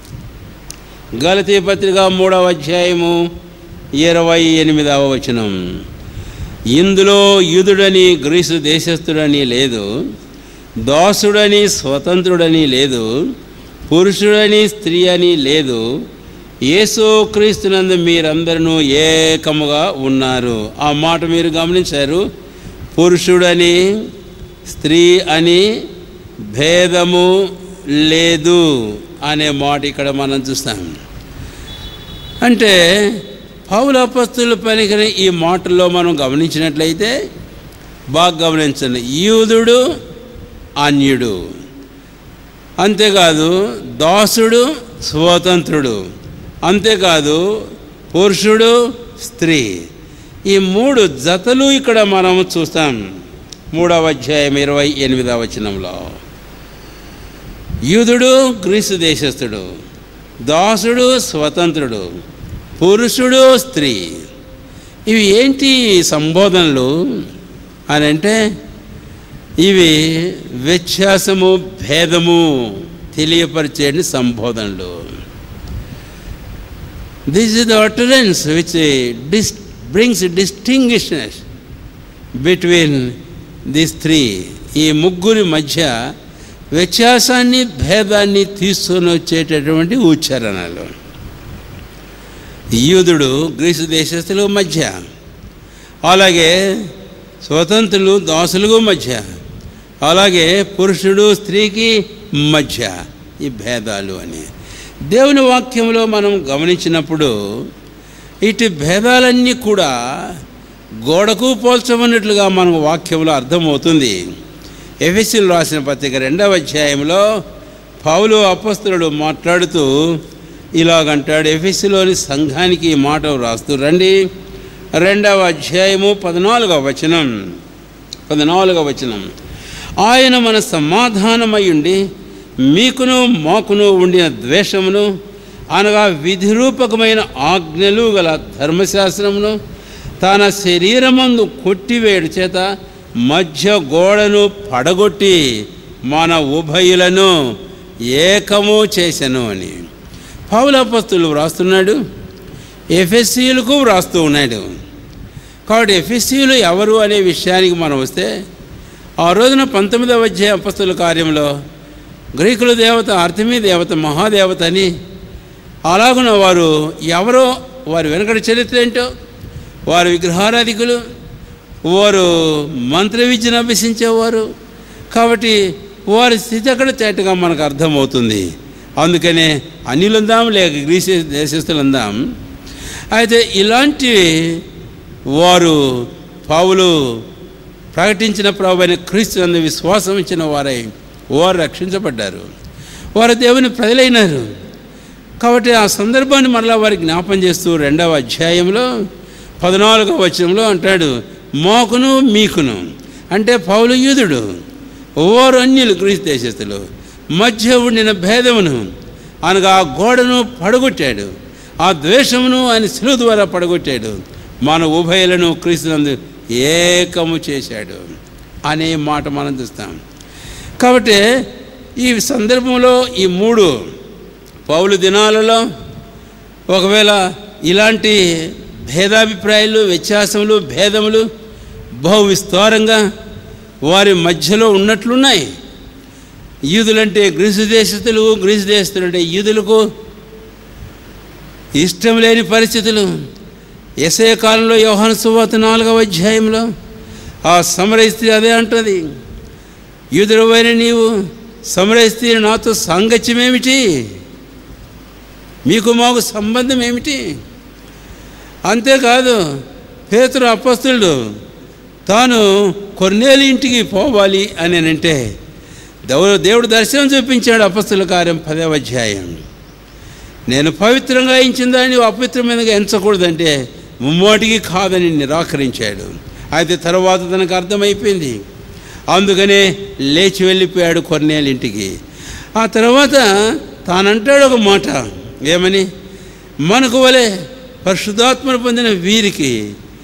గలతీ పత్రిక మూడవ అధ్యాయము ఇరవై ఎనిమిదవ వచనం ఇందులో యుధుడని గ్రీసు దేశస్థుడని లేదు దాసుడని స్వతంత్రుడని లేదు పురుషుడని స్త్రీ అని లేదు యేసు క్రీస్తునందు మీరందరూ ఏకముగా ఉన్నారు ఆ మాట మీరు గమనించారు పురుషుడని స్త్రీ అని భేదము లేదు అనే మాట ఇక్కడ మనం చూస్తాం అంటే పౌలపస్తులు పలికిన ఈ మాటల్లో మనం గమనించినట్లయితే బాగా గమనించండి యూదుడు అన్యుడు అంతేకాదు దాసుడు స్వతంత్రుడు అంతేకాదు పురుషుడు స్త్రీ ఈ మూడు జతలు ఇక్కడ మనం చూస్తాం మూడవ అధ్యాయం ఇరవై ఎనిమిదవ వచనంలో యూదుడు గ్రీసు దేశస్థుడు దాసుడు స్వతంత్రుడు పురుషుడు స్త్రీ ఇవి ఏంటి సంబోధనలు అని అంటే ఇవి వ్యత్యాసము భేదము తెలియపరిచేటి సంబోధనలు this is the utterance which this brings distinguishness between this three ఈ ముగ్గురి మధ్య వ్యత్యాసాన్ని భేదాన్ని తీసుకొని వచ్చేటటువంటి ఉచ్చారణలు యూదుడు గ్రీసు దేశస్తుల మధ్య అలాగే స్వతంత్రులు దాసులకు మధ్య అలాగే పురుషుడు స్త్రీకి మధ్య ఈ భేదాలు అని దేవుని వాక్యంలో మనం గమనించినప్పుడు ఇటు భేదాలన్నీ కూడా గోడకు పోల్చమన్నట్లుగా మనకు వాక్యంలో అర్థమవుతుంది ఎఫెసిల్ రాసిన పత్రిక రెండవ అధ్యాయంలో పౌలు అపస్తుడు మాట్లాడుతూ ఇలాగంటాడు ఎఫెసిలోని సంఘానికి ఈ మాట రాస్తూ రండి రెండవ అధ్యాయము పద్నాలుగవ వచనం పద్నాలుగవ వచనం ఆయన మన సమాధానమై ఉండి మీకును మాకును ఉండిన ద్వేషమును అనగా విధిరూపకమైన ఆజ్ఞలు గల ధర్మశాస్త్రమును తన శరీరమందు కొట్టివేడు చేత మధ్య గోడను పడగొట్టి మన ఉభయులను ఏకము చేసెను అని పౌలపస్తులు వ్రాస్తున్నాడు ఎఫ్ఎస్సీలకు వ్రాస్తూ ఉన్నాడు కాబట్టి ఎఫ్ఎస్సీలు ఎవరు అనే విషయానికి మనం వస్తే ఆ రోజున పంతొమ్మిదవ అధ్యాయ అపస్తుల కార్యంలో గ్రీకుల దేవత అర్థమీ దేవత మహాదేవత అని అలాగున వారు ఎవరో వారి వెనకటి చరిత్ర ఏంటో వారు విగ్రహారాధికులు వారు మంత్ర విద్యను అభ్యసించేవారు కాబట్టి వారి స్థితి అక్కడ తేటగా మనకు అర్థమవుతుంది అందుకనే అన్యులందాం లేక గ్రీసే దేశస్తులందాం అయితే ఇలాంటి వారు పావులు ప్రకటించిన ప్రభు అయిన క్రీస్తు అందు విశ్వాసం ఇచ్చిన వారై వారు రక్షించబడ్డారు వారు దేవుని ప్రజలైనారు కాబట్టి ఆ సందర్భాన్ని మరలా వారి జ్ఞాపం చేస్తూ రెండవ అధ్యాయంలో పద్నాలుగవ వచనంలో అంటాడు మాకును మీకును అంటే పౌలు యూదుడు ఓరు అన్యులు గ్రీస్ దేశస్తులు మధ్య ఉండిన భేదమును అనగా ఆ గోడను పడగొట్టాడు ఆ ద్వేషమును ఆయన శిలువ ద్వారా పడగొట్టాడు మన ఉభయలను క్రీస్తునందు ఏకము చేశాడు అనే మాట మనం చూస్తాం కాబట్టి ఈ సందర్భంలో ఈ మూడు పౌలు దినాలలో ఒకవేళ ఇలాంటి భేదాభిప్రాయాలు వ్యత్యాసములు భేదములు బహు విస్తారంగా వారి మధ్యలో ఉన్నట్లున్నాయి యూదులంటే గ్రీసు దేశస్తులు గ్రీసు దేశస్తులు అంటే యూదులకు ఇష్టం లేని పరిస్థితులు ఎసే కాలంలో యోహాను సువార్త నాలుగవ అధ్యాయంలో ఆ సమరయ స్త్రీ అదే అంటుంది యూదుడవైన నీవు సమరయ స్త్రీ నాతో సాంగత్యమేమిటి మీకు మాకు సంబంధం ఏమిటి అంతేకాదు పేతురు అపస్తుడు తాను కొన్నేళ్ళ ఇంటికి పోవాలి అని అంటే దేవుడు దేవుడు దర్శనం చూపించాడు అపస్తుల కార్యం పదవ అధ్యాయం నేను పవిత్రంగా ఎంచిన దాన్ని అపవిత్రమైనగా ఎంచకూడదంటే ముమ్మోటికి కాదని నిరాకరించాడు అయితే తర్వాత తనకు అర్థమైపోయింది అందుకనే లేచి వెళ్ళిపోయాడు కొన్నేళ్ళ ఇంటికి ఆ తర్వాత తానంటాడు ఒక మాట ఏమని మనకు వలె పరిశుద్ధాత్మను పొందిన వీరికి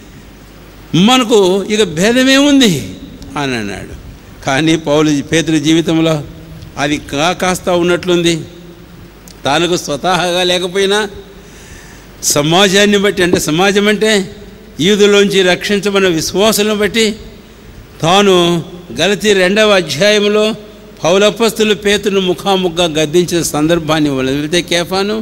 మనకు ఇక భేదమేముంది అని అన్నాడు కానీ పౌలు పేతుడి జీవితంలో అది కా కాస్త ఉన్నట్లుంది తానుకు స్వతహాగా లేకపోయినా సమాజాన్ని బట్టి అంటే సమాజం అంటే ఈదులోంచి రక్షించబడిన విశ్వాసులను బట్టి తాను గలతి రెండవ అధ్యాయంలో పౌలపస్తులు పేతును ముఖాముఖగా గద్దించిన సందర్భాన్ని వెళితే కేఫాను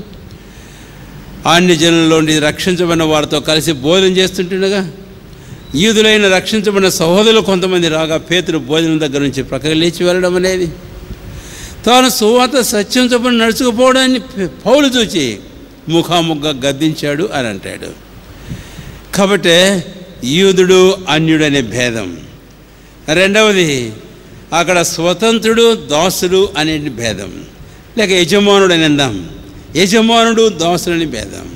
అన్ని జనుల్లోండి రక్షించబడిన వారితో కలిసి భోజనం చేస్తుంటుండగా ఈదులైన రక్షించబడిన సహోదరులు కొంతమంది రాగా పేతురు భోజనం దగ్గర నుంచి ప్రక్కకి లేచి వెళ్ళడం అనేది తాను సువాత సత్యం చొప్పున నడుచుకుపోవడాన్ని పౌలు చూచి ముఖాముఖగా గద్దించాడు అని అంటాడు కాబట్టి యూదుడు అన్యుడు అనే భేదం రెండవది అక్కడ స్వతంత్రుడు దాసుడు అనే భేదం లేక యజమానుడు అని అందాం యజమానుడు దాసుడని భేదం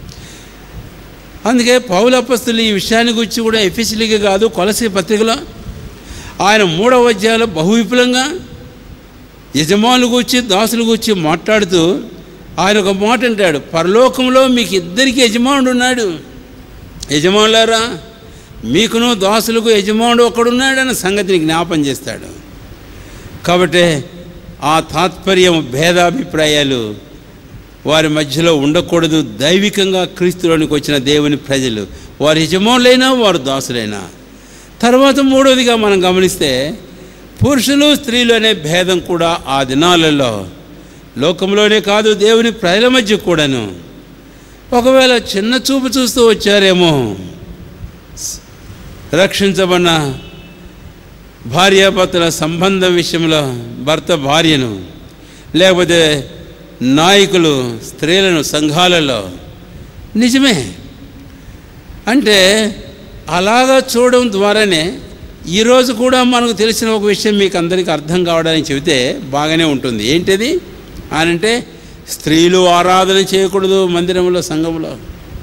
అందుకే పౌలపస్తులు ఈ విషయాన్ని గురించి కూడా ఎఫిసిలిగా కాదు కొలసి పత్రికలో ఆయన మూడవ అధ్యాయంలో బహువిపులంగా యజమానులు గురించి దాసులు గురించి మాట్లాడుతూ ఆయన ఒక మాట అంటాడు పరలోకంలో మీకు ఇద్దరికి యజమానుడు ఉన్నాడు యజమానులారా మీకును దాసులకు యజమానుడు ఒకడున్నాడు అన్న సంగతిని జ్ఞాపం చేస్తాడు కాబట్టి ఆ తాత్పర్యం భేదాభిప్రాయాలు వారి మధ్యలో ఉండకూడదు దైవికంగా క్రీస్తులోనికి వచ్చిన దేవుని ప్రజలు వారి యజమానులైనా వారు దాసులైనా తర్వాత మూడవదిగా మనం గమనిస్తే పురుషులు స్త్రీలు అనే భేదం కూడా ఆ దినాలలో లోకంలోనే కాదు దేవుని ప్రజల మధ్య కూడాను ఒకవేళ చిన్న చూపు చూస్తూ వచ్చారేమో రక్షించబడిన భార్యాభర్తల సంబంధం విషయంలో భర్త భార్యను లేకపోతే నాయకులు స్త్రీలను సంఘాలలో నిజమే అంటే అలాగా చూడడం ద్వారానే ఈరోజు కూడా మనకు తెలిసిన ఒక విషయం మీకు అందరికీ అర్థం కావడానికి చెబితే బాగానే ఉంటుంది ఏంటిది అనంటే స్త్రీలు ఆరాధన చేయకూడదు మందిరంలో సంఘంలో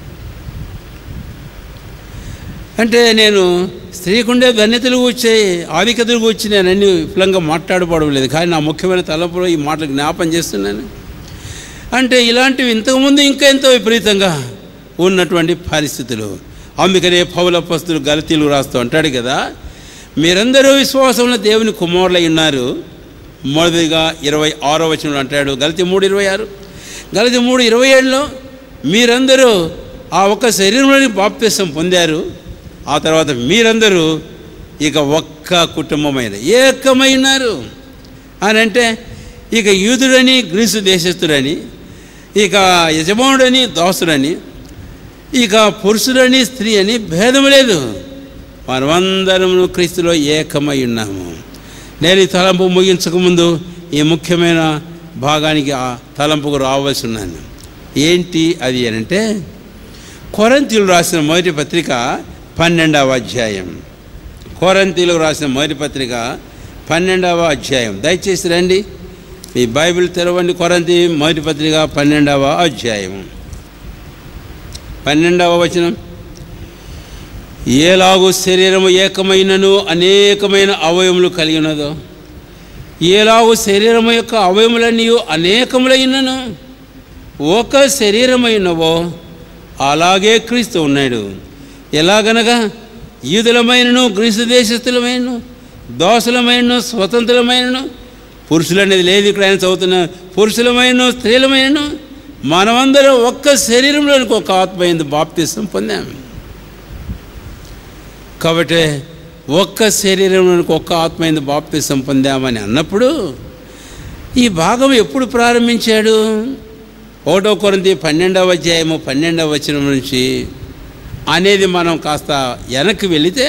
అంటే నేను స్త్రీకుండే ధన్యతలు కూర్చే ఆధిక్యతలు కూర్చి నేను అన్ని విఫలంగా మాట్లాడబడడం లేదు కానీ నా ముఖ్యమైన తలపులో ఈ మాటలు జ్ఞాపం చేస్తున్నాను అంటే ఇలాంటివి ఇంతకుముందు ఇంకా ఎంతో విపరీతంగా ఉన్నటువంటి పరిస్థితులు అందుకనే పౌలపస్తులు గలతీలు రాస్తూ అంటాడు కదా మీరందరూ విశ్వాసంలో దేవుని కుమారులై ఉన్నారు మొదటిగా ఇరవై ఆరో వచనంలో అంటాడు గలతి మూడు ఇరవై ఆరు గలతి మూడు ఇరవై ఏడులో మీరందరూ ఆ ఒక్క శరీరంలోని బాప్తిసం పొందారు ఆ తర్వాత మీరందరూ ఇక ఒక్క కుటుంబమైన ఏకమైనారు అని అంటే ఇక యూదుడని గ్రీసు దేశస్థుడని ఇక యజమానుడని దాసుడని ఇక పురుషుడని స్త్రీ అని భేదం లేదు మనమందరము క్రీస్తులో ఏకమై ఉన్నాము నేను ఈ తలంపు ముగించకముందు ఈ ముఖ్యమైన భాగానికి ఆ తలంపుకు రావాల్సి ఉన్నాను ఏంటి అది అని అంటే కొరంతీలు రాసిన మొదటి పత్రిక పన్నెండవ అధ్యాయం కొరంతీలకు రాసిన మొదటి పత్రిక పన్నెండవ అధ్యాయం దయచేసి రండి మీ బైబిల్ తెరవండి కొరంతి మొదటి పత్రిక పన్నెండవ అధ్యాయం పన్నెండవ వచనం ఏలాగు శరీరము ఏకమైనను అనేకమైన అవయములు కలిగి ఉన్నదో ఏలాగు శరీరము యొక్క అవయములన్నీ అనేకములైనను ఒక శరీరమైనవో అలాగే క్రీస్తు ఉన్నాడు ఎలాగనగా యూదులమైనను గ్రీసు దేశస్థులమైనను దోషులమైనను స్వతంత్రులమైనను పురుషులు అనేది లేదు ఇక్కడ ఆయన చదువుతున్న పురుషులమైనను స్త్రీలమైనను మనమందరం ఒక్క శరీరంలోనికి ఒక ఆత్మ అయింది బాప్తిసం పొందాము కాబట్టి ఒక్క శరీరంలోనికి ఒక్క ఆత్మ అయింది బాప్తిసం పొందామని అన్నప్పుడు ఈ భాగం ఎప్పుడు ప్రారంభించాడు ఒకటో కొరింది పన్నెండవ అధ్యాయము పన్నెండవ వచనం నుంచి అనేది మనం కాస్త వెనక్కి వెళితే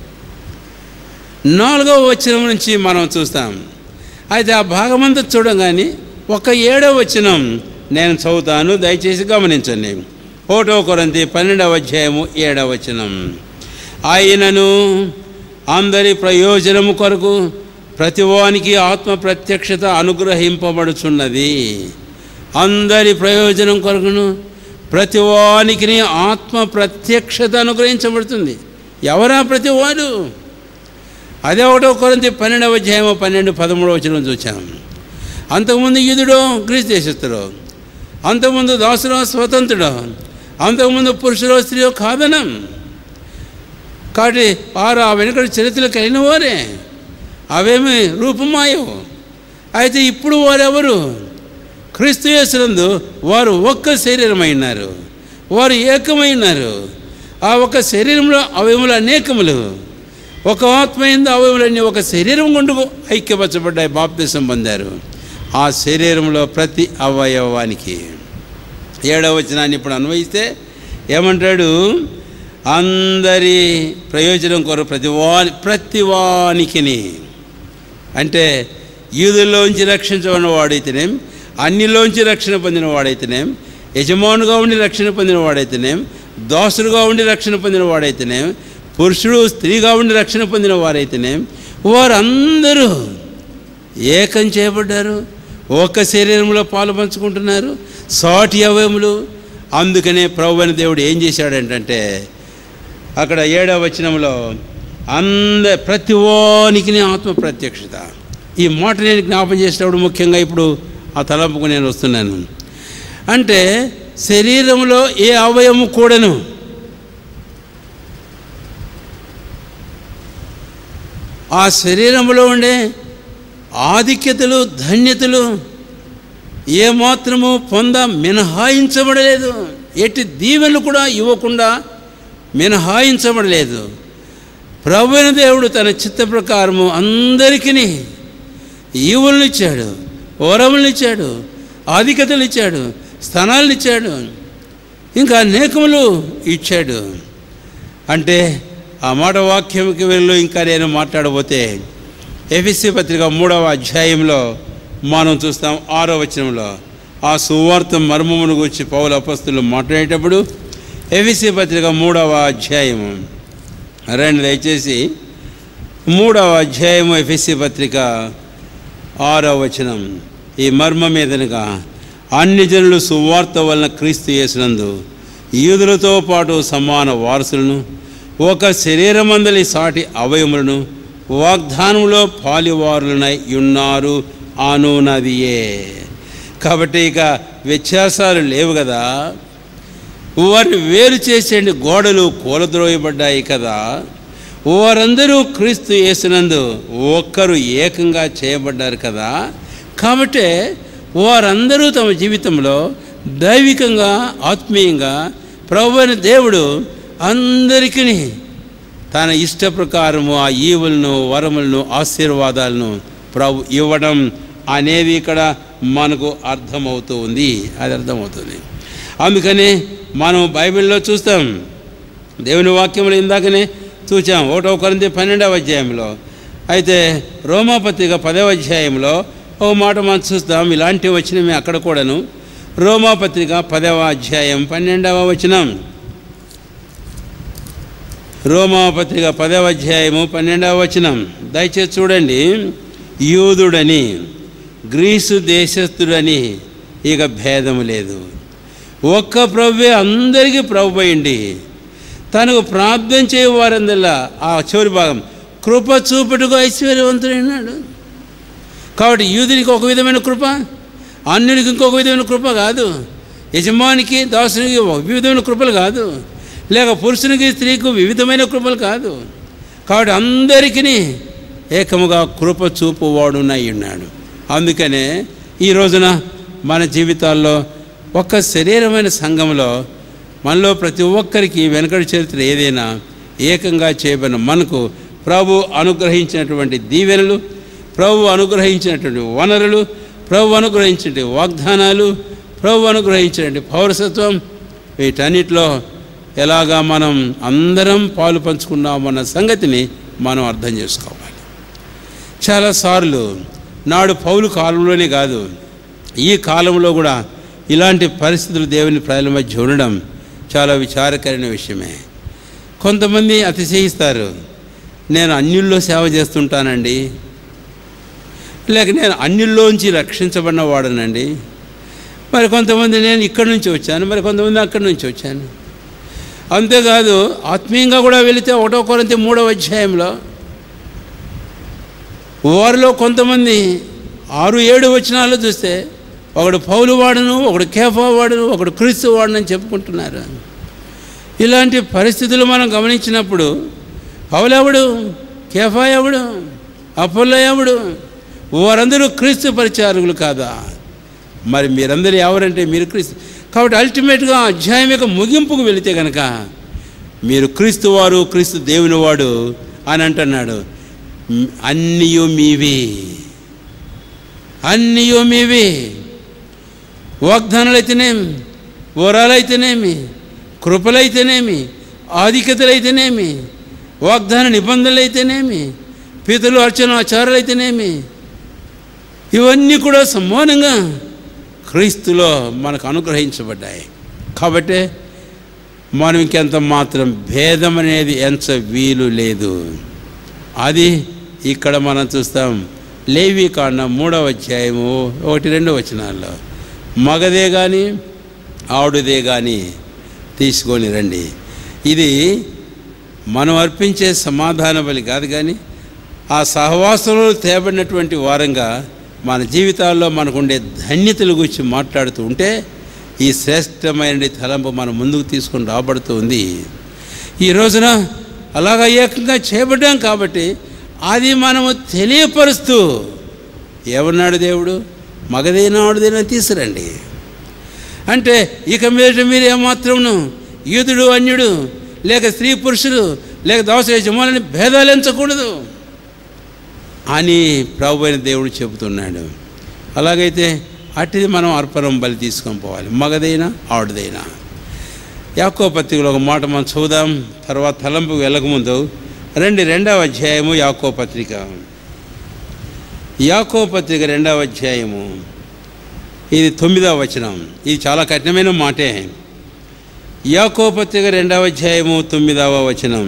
నాలుగవ వచనం నుంచి మనం చూస్తాం అయితే ఆ భాగమంతా చూడగానే ఒక ఏడవ వచనం నేను చదువుతాను దయచేసి గమనించండి ఒకటో కొరంతి పన్నెండవ అధ్యాయము ఏడవ వచనం ఆయనను అందరి ప్రయోజనము కొరకు ప్రతివానికి ఆత్మ ప్రత్యక్షత అనుగ్రహింపబడుచున్నది అందరి ప్రయోజనం కొరకును ప్రతివానికి ఆత్మ ప్రత్యక్షత అనుగ్రహించబడుతుంది ఎవరా ప్రతివాడు అదే ఒకటో కొరంతి పన్నెండవ అధ్యాయము పన్నెండు పదమూడవ వచనం చూచాం అంతకుముందు యూదుడో గ్రీస్ దేశస్థుడో అంతకుముందు దాసుడో స్వతంత్రుడో అంతకుముందు పురుషుడో స్త్రీయో కాదనం కాబట్టి వారు ఆ వెనుకటి చరిత్రలు కలిగిన వారే అవేమి రూపమాయవు అయితే ఇప్పుడు వారెవరు క్రీస్తు యేసునందు వారు ఒక్క శరీరమైనారు వారు ఏకమైనారు ఆ ఒక్క శరీరంలో అవయములు అనేకములు ఒక ఆత్మైంది అవయములన్నీ ఒక శరీరం గుండు ఐక్యపరచబడ్డాయి బాప్తిసం పొందారు ఆ శరీరంలో ప్రతి అవయవానికి ఏడవ వచనాన్ని ఇప్పుడు అన్వయిస్తే ఏమంటాడు అందరి ప్రయోజనం కొరకు ప్రతివాని ప్రతివానికిని అంటే యూదుల్లోంచి రక్షించబడిన వాడైతేనేం అన్నిలోంచి రక్షణ పొందిన వాడైతేనేం యజమానుగా ఉండి రక్షణ పొందిన వాడైతేనేం దోసుడుగా ఉండి రక్షణ పొందిన వాడైతేనేం పురుషుడు స్త్రీగా ఉండి రక్షణ పొందిన వారైతేనేం వారందరూ ఏకం చేయబడ్డారు ఒక శరీరంలో పాలు పంచుకుంటున్నారు సాటి అవయములు అందుకనే ప్రభు అని దేవుడు ఏం చేశాడంటే అక్కడ ఏడవ వచనంలో అంద ప్రతివానికి ఆత్మ ప్రత్యక్షత ఈ మాట నేను జ్ఞాపం చేసేటప్పుడు ముఖ్యంగా ఇప్పుడు ఆ తలంపుకు నేను వస్తున్నాను అంటే శరీరంలో ఏ అవయము కూడాను ఆ శరీరంలో ఉండే ఆధిక్యతలు ధన్యతలు ఏమాత్రము పొంద మినహాయించబడలేదు ఎట్టి దీవెనలు కూడా ఇవ్వకుండా మినహాయించబడలేదు ప్రభువైన దేవుడు తన చిత్త ప్రకారము అందరికీ ఈవులను ఇచ్చాడు వరములను ఇచ్చాడు ఆధిక్యతలు ఇచ్చాడు స్థానాలను ఇచ్చాడు ఇంకా అనేకములు ఇచ్చాడు అంటే ఆ మాట వాక్యంకి వెళ్ళు ఇంకా నేను మాట్లాడబోతే ఎఫ్ఎస్సి పత్రిక మూడవ అధ్యాయంలో మనం చూస్తాం ఆరో వచనంలో ఆ సువార్త మర్మమును గురించి పౌల అపస్తులు మాట్లాడేటప్పుడు ఎఫ్ఎస్సి పత్రిక మూడవ అధ్యాయము రండి దయచేసి మూడవ అధ్యాయము ఎఫ్ఎస్సి పత్రిక ఆరో వచనం ఈ మర్మ మీదనగా అన్ని జనులు సువార్త వలన క్రీస్తు చేసినందు యూదులతో పాటు సమాన వారసులను ఒక శరీరమందలి సాటి అవయములను వాగ్దానంలో పాలివారులనై ఉన్నారు అనునదియే కాబట్టి ఇక వ్యత్యాసాలు లేవు కదా వారిని వేరు చేసేండి గోడలు కూలద్రోయబడ్డాయి కదా వారందరూ క్రీస్తు యేసునందు ఒక్కరు ఏకంగా చేయబడ్డారు కదా కాబట్టి వారందరూ తమ జీవితంలో దైవికంగా ఆత్మీయంగా ప్రభు అయిన దేవుడు అందరికీ తన ఇష్ట ప్రకారము ఆ ఈవులను వరములను ఆశీర్వాదాలను ప్రభు ఇవ్వడం అనేది ఇక్కడ మనకు అర్థమవుతూ ఉంది అది అర్థమవుతుంది అందుకని మనం బైబిల్లో చూస్తాం దేవుని వాక్యములు ఇందాకనే చూచాం ఒకటో కొరింది పన్నెండవ అధ్యాయంలో అయితే రోమాపత్రిక పదవ అధ్యాయంలో ఓ మాట మనం చూస్తాం ఇలాంటివి వచ్చినవి అక్కడ కూడాను రోమాపత్రిక పదవ అధ్యాయం పన్నెండవ వచనం రోమాపత్రిక పదవ అధ్యాయము పన్నెండవ వచనం దయచేసి చూడండి యూదుడని గ్రీసు దేశస్థుడని ఇక భేదము లేదు ఒక్క ప్రభువే అందరికీ ప్రభు అయింది తనకు ప్రార్థన చేయవారందల్లా ఆ చివరి భాగం కృప చూపుటకు ఐశ్వర్యవంతుడైనాడు కాబట్టి యూదునికి ఒక విధమైన కృప అన్యునికి ఇంకొక విధమైన కృప కాదు యజమానికి దాసునికి ఒక వివిధమైన కృపలు కాదు లేక పురుషునికి స్త్రీకు వివిధమైన కృపలు కాదు కాబట్టి అందరికీ ఏకముగా కృప చూపువాడునై ఉన్నాడు అందుకనే ఈ రోజున మన జీవితాల్లో ఒక్క శరీరమైన సంఘంలో మనలో ప్రతి ఒక్కరికి వెనకటి చరిత్ర ఏదైనా ఏకంగా చేయబడిన మనకు ప్రభు అనుగ్రహించినటువంటి దీవెనలు ప్రభు అనుగ్రహించినటువంటి వనరులు ప్రభు అనుగ్రహించినటువంటి వాగ్దానాలు ప్రభు అనుగ్రహించినటువంటి పౌరసత్వం వీటన్నిటిలో ఎలాగా మనం అందరం పాలు పంచుకున్నామన్న సంగతిని మనం అర్థం చేసుకోవాలి చాలాసార్లు నాడు పౌలు కాలంలోనే కాదు ఈ కాలంలో కూడా ఇలాంటి పరిస్థితులు దేవుని ప్రజల మధ్య ఉండడం చాలా విచారకరమైన విషయమే కొంతమంది అతిశయిస్తారు నేను అన్యుల్లో సేవ చేస్తుంటానండి లేక నేను అన్యుల్లోంచి రక్షించబడిన వాడనండి మరి కొంతమంది నేను ఇక్కడి నుంచి వచ్చాను మరి కొంతమంది అక్కడి నుంచి వచ్చాను అంతేకాదు ఆత్మీయంగా కూడా వెళితే ఒకటో కొరంత మూడవ అధ్యాయంలో వారిలో కొంతమంది ఆరు ఏడు వచనాలు చూస్తే ఒకడు పౌలు వాడును ఒకడు కేఫా వాడును ఒకడు క్రీస్తు వాడునని చెప్పుకుంటున్నారు ఇలాంటి పరిస్థితులు మనం గమనించినప్పుడు పౌలు ఎవడు కేఫా ఎవడు అపోల్లో ఎవడు వారందరూ క్రీస్తు పరిచారకులు కాదా మరి మీరందరూ ఎవరంటే మీరు క్రీస్తు కాబట్టి అల్టిమేట్గా అధ్యాయం యొక్క ముగింపుకు వెళితే కనుక మీరు క్రీస్తు వారు క్రీస్తు దేవుని వాడు అని అంటున్నాడు అన్నీయు మీవి అన్నీయు మీవి వాగ్దానాలైతేనేమి వరాలైతేనేమి కృపలైతేనేమి ఆధిక్యతలైతేనేమి వాగ్దాన నిబంధనలు అయితేనేమి పీతలు అర్చన ఆచారాలైతేనేమి ఇవన్నీ కూడా సమానంగా క్రీస్తులో మనకు అనుగ్రహించబడ్డాయి కాబట్టి మనం ఇంకెంత మాత్రం భేదం అనేది ఎంచ వీలు లేదు అది ఇక్కడ మనం చూస్తాం లేవి కాండ మూడవ అధ్యాయము ఒకటి రెండు వచనాల్లో మగదే కానీ ఆవుడిదే కానీ తీసుకొని రండి ఇది మనం అర్పించే సమాధాన బలి కాదు కానీ ఆ సహవాసంలో తేబడినటువంటి వారంగా మన జీవితాల్లో మనకుండే ధన్యతల గురించి మాట్లాడుతూ ఉంటే ఈ శ్రేష్టమైన తలంపు మనం ముందుకు తీసుకొని రాబడుతూ ఉంది ఈ రోజున అలాగ ఏకంగా చేయబడ్డాం కాబట్టి అది మనము తెలియపరుస్తూ ఏమన్నాడు దేవుడు మగదైనా ఆడుదైనా తీసురండి అంటే ఇక మీద మీరు ఏమాత్రమును యూదుడు అన్యుడు లేక స్త్రీ పురుషుడు లేక దోష యజమానుని భేదాలు ఎంచకూడదు అని ప్రభు అయిన దేవుడు చెబుతున్నాడు అలాగైతే అట్టిది మనం అర్పణం బలి తీసుకొని పోవాలి మగదైనా ఆవిడదైనా యాకో పత్రికలో ఒక మాట మనం చూద్దాం తర్వాత తలంపు వెళ్ళకముందు రండి రెండవ అధ్యాయము యాకో పత్రిక యాకో పత్రిక రెండవ అధ్యాయము ఇది తొమ్మిదవ వచనం ఇది చాలా కఠినమైన మాటే యాకో పత్రిక రెండవ అధ్యాయము తొమ్మిదవ వచనం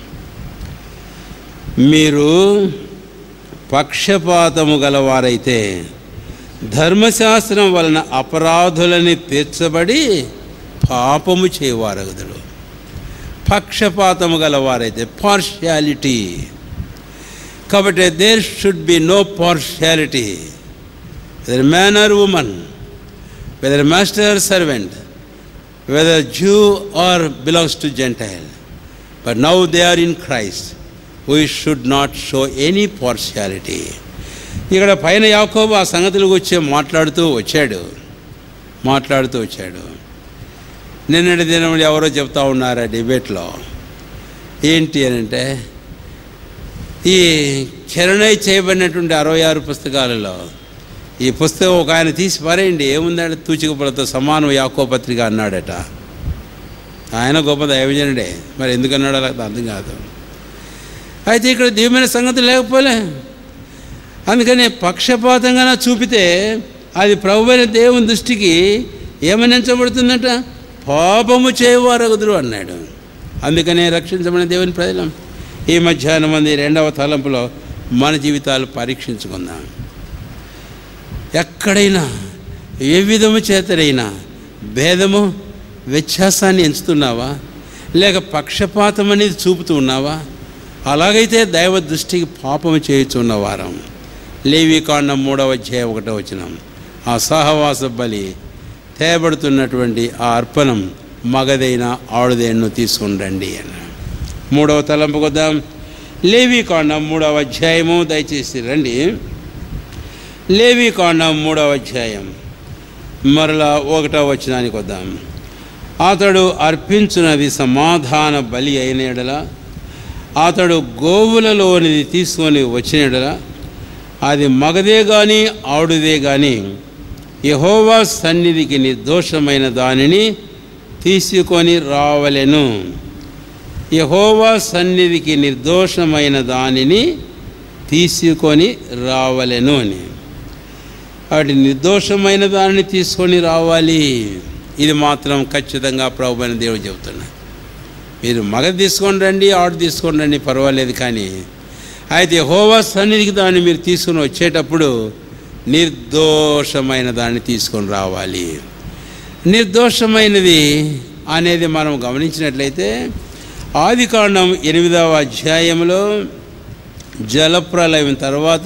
మీరు పక్షపాతము గలవారైతే ధర్మశాస్త్రం వలన అపరాధులని తీర్చబడి పాపము చేయవారగదుడు పక్షపాతము గలవారైతే పార్షియాలిటీ కాబట్టి there should be no partiality whether man or woman whether master or servant whether Jew or belongs to Gentile but now they are in Christ we should not show any partiality ఇక్కడ పైన యాకోబు ఆ సంగతుల గురించి మాట్లాడుతూ వచ్చాడు మాట్లాడుతూ వచ్చాడు నిన్నటి దినం ఎవరో చెప్తా ఉన్నారు ఆ డిబేట్లో ఏంటి అని అంటే ఈ కిరణై చేయబడినటువంటి అరవై ఆరు పుస్తకాలలో ఈ పుస్తకం ఒక ఆయన తీసి పారేయండి ఏముందంటే తూచికపులతో సమానం యాకో పత్రిక అన్నాడట ఆయన గొప్ప దైవజనుడే మరి ఎందుకన్నాడో నాకు అర్థం కాదు అయితే ఇక్కడ దివ్యమైన సంగతి లేకపోలే అందుకని పక్షపాతంగా చూపితే అది ప్రభువైన దేవుని దృష్టికి ఏమనించబడుతుందంట పాపము చేయవారగుదురు అన్నాడు అందుకనే రక్షించబడిన దేవుని ప్రజలం ఈ మధ్యాహ్నం మంది రెండవ తలంపులో మన జీవితాలు పరీక్షించుకుందాం ఎక్కడైనా ఏ విధము చేతనైనా భేదము వ్యత్యాసాన్ని ఎంచుతున్నావా లేక పక్షపాతం అనేది చూపుతూ ఉన్నావా అలాగైతే దైవ దృష్టికి పాపము చేయుచున్న వారం లేవికాండం మూడవ అధ్యాయం ఒకటో వచనం ఆ సహవాస బలి తేబడుతున్నటువంటి ఆ అర్పణం మగదైన ఆడుదైన తీసుకుండండి అని మూడవ తలంపు కొద్దాం లేవికాండం మూడవ అధ్యాయము దయచేసి రండి లేవికాండం మూడవ అధ్యాయం మరలా ఒకటవ వచనానికి వద్దాం అతడు అర్పించున్నది సమాధాన బలి అయిన ఎడల అతడు గోవులలోనిది తీసుకొని వచ్చిన ఎడల అది మగదే కానీ ఆడుదే కానీ యహోవా సన్నిధికి నిర్దోషమైన దానిని తీసుకొని రావలెను యహోవా సన్నిధికి నిర్దోషమైన దానిని తీసుకొని రావలెను అని వాటి నిర్దోషమైన దానిని తీసుకొని రావాలి ఇది మాత్రం ఖచ్చితంగా ప్రభు అని దేవుడు చెబుతున్నాడు మీరు మగ తీసుకొని రండి ఆడు తీసుకొని రండి పర్వాలేదు కానీ అయితే హోవా సన్నిధికి దాన్ని మీరు తీసుకొని వచ్చేటప్పుడు నిర్దోషమైన దాన్ని తీసుకొని రావాలి నిర్దోషమైనది అనేది మనం గమనించినట్లయితే ఆదికాండం ఎనిమిదవ అధ్యాయంలో జలప్రలయం తర్వాత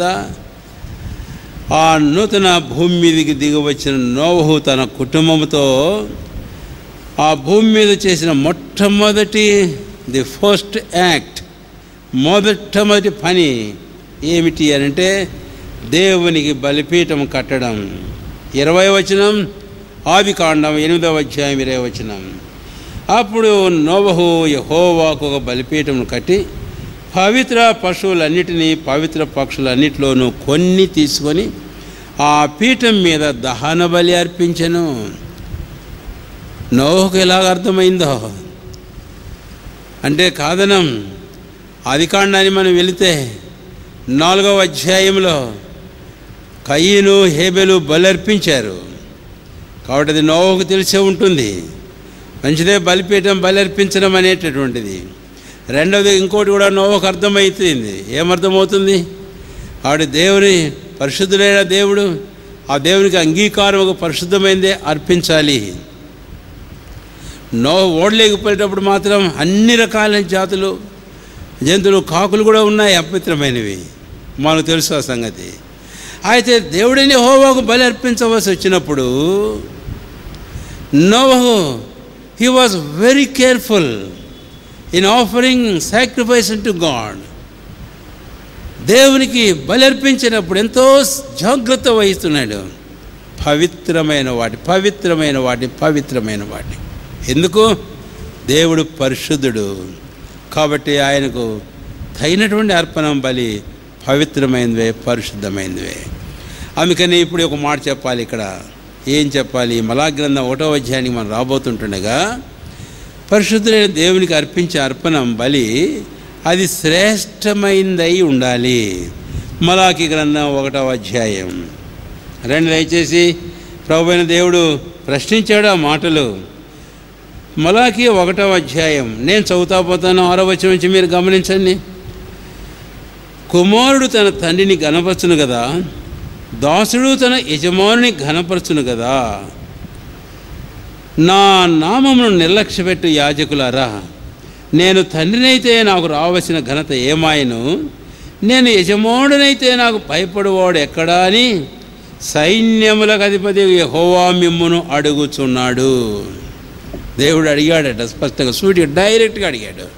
ఆ నూతన భూమి మీదకి దిగవచ్చిన నోవహు తన కుటుంబంతో ఆ భూమి మీద చేసిన మొట్టమొదటి ది ఫస్ట్ యాక్ట్ మొదటమొదటి పని ఏమిటి అని అంటే దేవునికి బలిపీఠం కట్టడం ఇరవై వచనం ఆది కాండం ఎనిమిదవ అధ్యాయం ఇరవై వచనం అప్పుడు నోవహు యహోవాకు ఒక బలిపీఠం కట్టి పవిత్ర పశువులన్నిటినీ పవిత్ర పక్షులన్నిటిలోనూ కొన్ని తీసుకొని ఆ పీఠం మీద దహన బలి అర్పించెను నోహకు ఎలాగ అర్థమైందో అంటే కాదనం ఆదికాండాన్ని మనం వెళితే నాలుగవ అధ్యాయంలో కయ్యను హేబెలు బలర్పించారు కాబట్టి అది నోవకు తెలిసే ఉంటుంది మంచిదే బలిపీఠం బలర్పించడం అనేటటువంటిది రెండవది ఇంకోటి కూడా నోవకు అర్థమవుతుంది ఏమర్థమవుతుంది ఆవిడ దేవుని పరిశుద్ధుడైన దేవుడు ఆ దేవునికి అంగీకారం ఒక పరిశుద్ధమైనదే అర్పించాలి నో ఓడలేకపోయేటప్పుడు మాత్రం అన్ని రకాలైన జాతులు జంతువులు కాకులు కూడా ఉన్నాయి అపవిత్రమైనవి మనకు తెలుసు ఆ సంగతి అయితే దేవుడిని హోవాకు బలి అర్పించవలసి వచ్చినప్పుడు Novahu he was very careful in offering sacrifice to God దేవునికి బలి అర్పించినప్పుడు ఎంతో జాగ్రత్త వహిస్తున్నాడు పవిత్రమైన వాటి పవిత్రమైన వాటి పవిత్రమైన వాటి ఎందుకు దేవుడు పరిశుద్ధుడు కాబట్టి ఆయనకు తగినటువంటి అర్పణం బలి పవిత్రమైనవే పరిశుద్ధమైనవే అందుకని ఇప్పుడు ఒక మాట చెప్పాలి ఇక్కడ ఏం చెప్పాలి మలాగ్రంథం ఒకటో అధ్యాయానికి మనం రాబోతుంటుండగా పరిశుద్ధులైన దేవునికి అర్పించే అర్పణం బలి అది శ్రేష్టమైందై ఉండాలి మలాకి గ్రంథం ఒకటవ అధ్యాయం రెండు దయచేసి ప్రభు అయిన దేవుడు ప్రశ్నించాడు ఆ మాటలు మలాకి ఒకటవ అధ్యాయం నేను చదువుతా పోతాను ఆరో వచ్చి నుంచి మీరు గమనించండి కుమారుడు తన తండ్రిని గనపరచును కదా దాసుడు తన యజమానుని ఘనపరచును కదా నా నామమును నిర్లక్ష్యపెట్టు యాజకులారా నేను తండ్రినైతే నాకు రావలసిన ఘనత ఏమాయను నేను యజమానుడనైతే నాకు భయపడువాడు ఎక్కడా అని సైన్యములకు అధిపతి హోవా మిమ్మును అడుగుచున్నాడు దేవుడు అడిగాడట స్పష్టంగా సూర్యుడు డైరెక్ట్గా అడిగాడు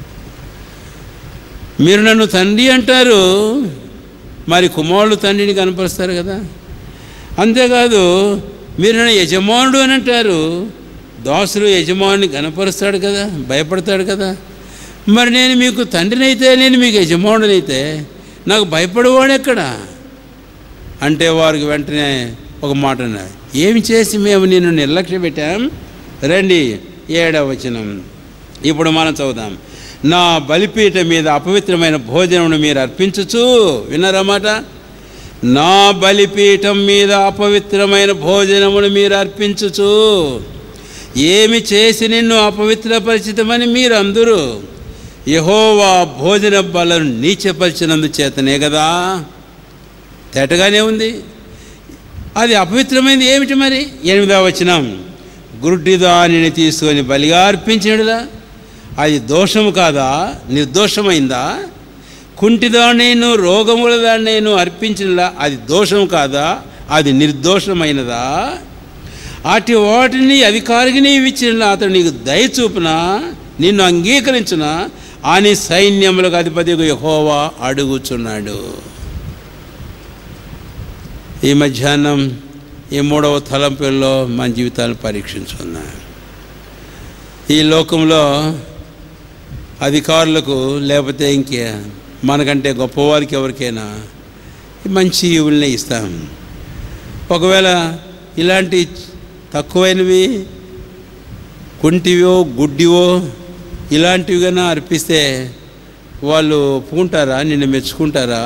మీరు నన్ను తండ్రి అంటారు మరి కుమారుడు తండ్రిని కనపరుస్తారు కదా అంతేకాదు మీరు నన్ను యజమానుడు అని అంటారు దాసుడు యజమానుని కనపరుస్తాడు కదా భయపడతాడు కదా మరి నేను మీకు తండ్రినైతే నేను మీకు యజమానుడనైతే నాకు భయపడేవాడు ఎక్కడ అంటే వారికి వెంటనే ఒక మాట అన్నారు ఏమి చేసి మేము నిన్ను నిర్లక్ష్య పెట్టాం రండి ఏడవ వచనం ఇప్పుడు మనం చదువుదాం నా బలిపీఠ మీద అపవిత్రమైన భోజనమును మీరు అర్పించచ్చు విన్నారన్నమాట నా బలిపీఠం మీద అపవిత్రమైన భోజనమును మీరు అర్పించచ్చు ఏమి చేసి నిన్ను అపవిత్రపరిచితమని మీరు అందరూ యహోవా భోజన బలను నీచపరిచినందు చేతనే కదా తేటగానే ఉంది అది అపవిత్రమైనది ఏమిటి మరి ఎనిమిదవ వచనం గురుడి దానిని తీసుకొని బలిగా అర్పించినదా అది దోషము కాదా నిర్దోషమైందా కుంటిదా నేను రోగముల దాన్ని నేను అర్పించినదా అది దోషం కాదా అది నిర్దోషమైనదా అటు వాటిని అధికారికి నీవు ఇచ్చిన అతడు నీకు దయ చూపున నిన్ను అంగీకరించిన అని సైన్యములకు అధిపతి యెహోవా అడుగుచున్నాడు ఈ మధ్యాహ్నం ఈ మూడవ తలంపుల్లో మన జీవితాన్ని పరీక్షించుకుందాం ఈ లోకంలో అధికారులకు లేకపోతే ఇంకే మనకంటే గొప్పవారికి ఎవరికైనా మంచి ఈవుల్ని ఇస్తాం ఒకవేళ ఇలాంటి తక్కువైనవి కుంటివో గుడ్డివో ఇలాంటివి కన్నా అర్పిస్తే వాళ్ళు ఒప్పుకుంటారా నిన్ను మెచ్చుకుంటారా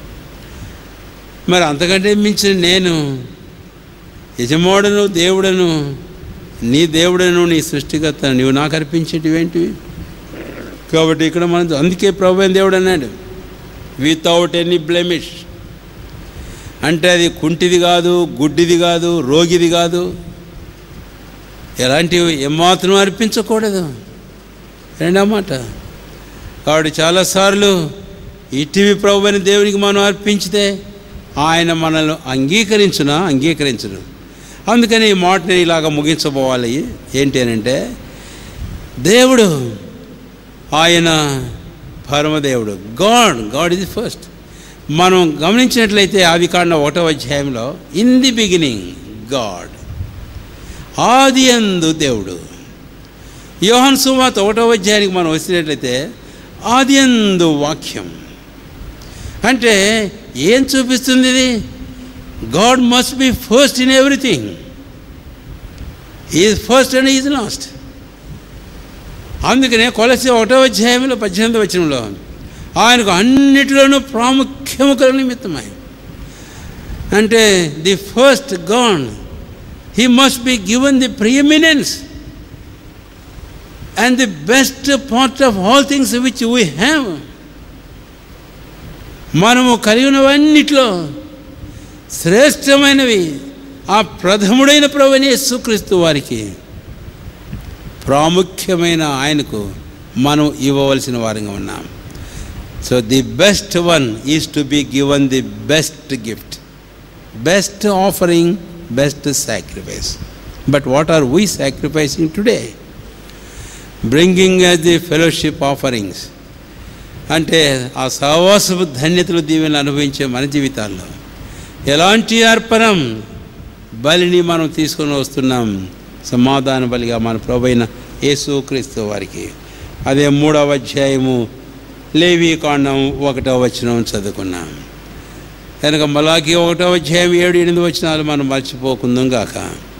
మరి అంతకంటే మించిన నేను యజమాడును దేవుడను నీ దేవుడను నీ సృష్టికర్త నీవు నాకు అర్పించేటివేంటివి కాబట్టి ఇక్కడ మనం అందుకే ప్రభు అయిన దేవుడు అన్నాడు వితౌట్ ఎనీ బ్లెమిష్ అంటే అది కుంటిది కాదు గుడ్డిది కాదు రోగిది కాదు ఎలాంటివి ఏమాత్రం అర్పించకూడదు రెండో మాట కాబట్టి చాలాసార్లు ఇటీవి ప్రభు అని దేవునికి మనం అర్పించితే ఆయన మనల్ని అంగీకరించునా అంగీకరించను అందుకని ఈ మాట నేను ఇలాగ ముగించబోవాలి ఏంటి అని అంటే దేవుడు ఆయన పరమదేవుడు గాడ్ గాడ్ ఇది ఫస్ట్ మనం గమనించినట్లయితే ఆది కాండ ఒకటో అధ్యాయంలో ఇన్ ది బిగినింగ్ గాడ్ ఆది అందు దేవుడు యోహన్ సువార్త ఒకటో అధ్యాయానికి మనం వచ్చినట్లయితే ఆది అందు వాక్యం అంటే ఏం చూపిస్తుంది ఇది God must be first in everything is first and is last అందుకనే కొలసి ఒకటో అధ్యాయంలో పద్దెనిమిది వచనంలో ఆయనకు అన్నిటిలోనూ ప్రాముఖ్యము కల నిమిత్తమై అంటే the first God he must be given the preeminence and the best part of all things which we have మనము కలిగి ఉన్నవన్నిట్లో శ్రేష్టమైనవి ఆ ప్రథముడైన ప్రభుని యేసుక్రీస్తు వారికి ప్రాముఖ్యమైన ఆయనకు మనం ఇవ్వవలసిన వారంగా ఉన్నాం so the best one is to be given the best gift best offering best sacrifice but what are we sacrificing today bringing as the fellowship offerings అంటే ఆ సహవాసపు ధన్యతలు దీవెనలు అనుభవించే మన జీవితాల్లో ఎలాంటి అర్పణం బలిని మనం తీసుకొని వస్తున్నాం సమాధాన బలిగా మన ప్రభైన యేసుక్రీస్తు వారికి అదే మూడవ అధ్యాయము లేవి కాండం ఒకటవ వచనం చదువుకున్నాం కనుక మలాకి ఒకటో అధ్యాయం ఏడు ఎనిమిది వచనాలు మనం మర్చిపోకుందాం గాక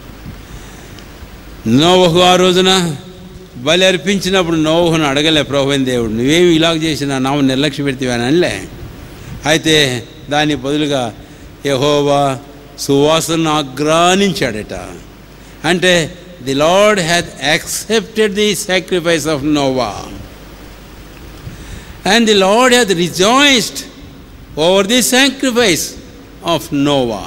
నోవహు ఆ రోజున బలి అర్పించినప్పుడు నోవహును అడగలే ప్రభుని దేవుడు నువ్వేమి ఇలాగ చేసిన నామ నిర్లక్ష్య పెడితేవాని అనలే అయితే దాని బదులుగా యహోవా సువాసన ఆగ్రానించాడట అంటే the Lord had accepted the sacrifice of Noah and the Lord had rejoiced over the sacrifice of Noah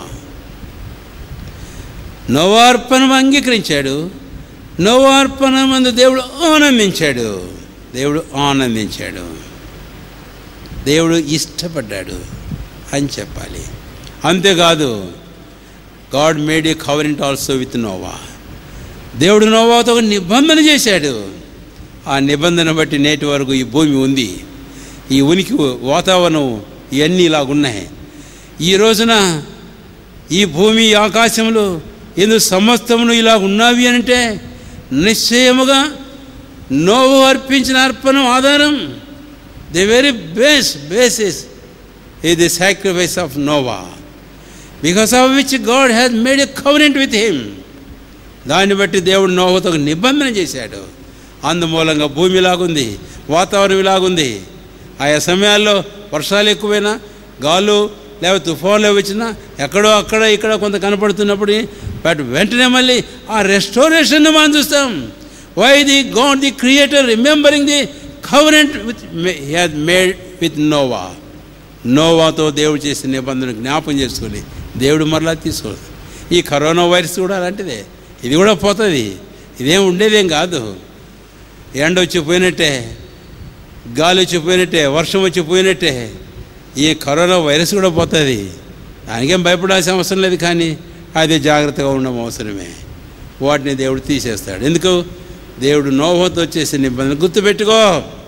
నోవార్పణం అంగీకరించాడు నోవార్పణమందు దేవుడు ఆనందించాడు దేవుడు ఆనందించాడు దేవుడు ఇష్టపడ్డాడు అని చెప్పాలి అంతేకాదు God made a covenant also with Noah దేవుడు నోవాతో ఒక నిబంధన చేశాడు ఆ నిబంధన బట్టి నేటి వరకు ఈ భూమి ఉంది ఈ ఉనికి వాతావరణం ఇవన్నీ ఇలాగున్నాయి ఈ రోజున ఈ భూమి ఈ ఆకాశంలో ఎందుకు సమస్తమును ఇలా ఉన్నవి అంటే నిశ్చయముగా నోవు అర్పించిన అర్పణం ఆధారం the very base basis is the sacrifice of Noah, because of which God has made a covenant with him. దాన్ని బట్టి దేవుడు నోహతో ఒక నిబంధన చేశాడు అందుమూలంగా భూమి ఇలాగుంది వాతావరణం ఇలాగుంది ఆయా సమయాల్లో వర్షాలు ఎక్కువైనా గాలు లేకపోతే తుఫాన్లు వచ్చినా ఎక్కడో అక్కడ ఇక్కడ కొంత కనపడుతున్నప్పుడు బట్ వెంటనే మళ్ళీ ఆ రెస్టోరేషన్ మనం చూస్తాం why the God the creator remembering the covenant with has made with Noah నోవాతో దేవుడు చేసిన నిబంధన జ్ఞాపం చేసుకొని దేవుడు మరలా తీసుకోవాలి ఈ కరోనా వైరస్ కూడా అలాంటిదే ఇది కూడా పోతుంది ఇదేం ఉండేదేం కాదు ఎండ వచ్చి పోయినట్టే గాలి వచ్చి పోయినట్టే వర్షం వచ్చి పోయినట్టే ఈ కరోనా వైరస్ కూడా పోతుంది దానికేం భయపడాల్సిన అవసరం లేదు కానీ అది జాగ్రత్తగా ఉండడం అవసరమే వాటిని దేవుడు తీసేస్తాడు ఎందుకు దేవుడు నోహంతో చేసే నిబంధన గుర్తుపెట్టుకో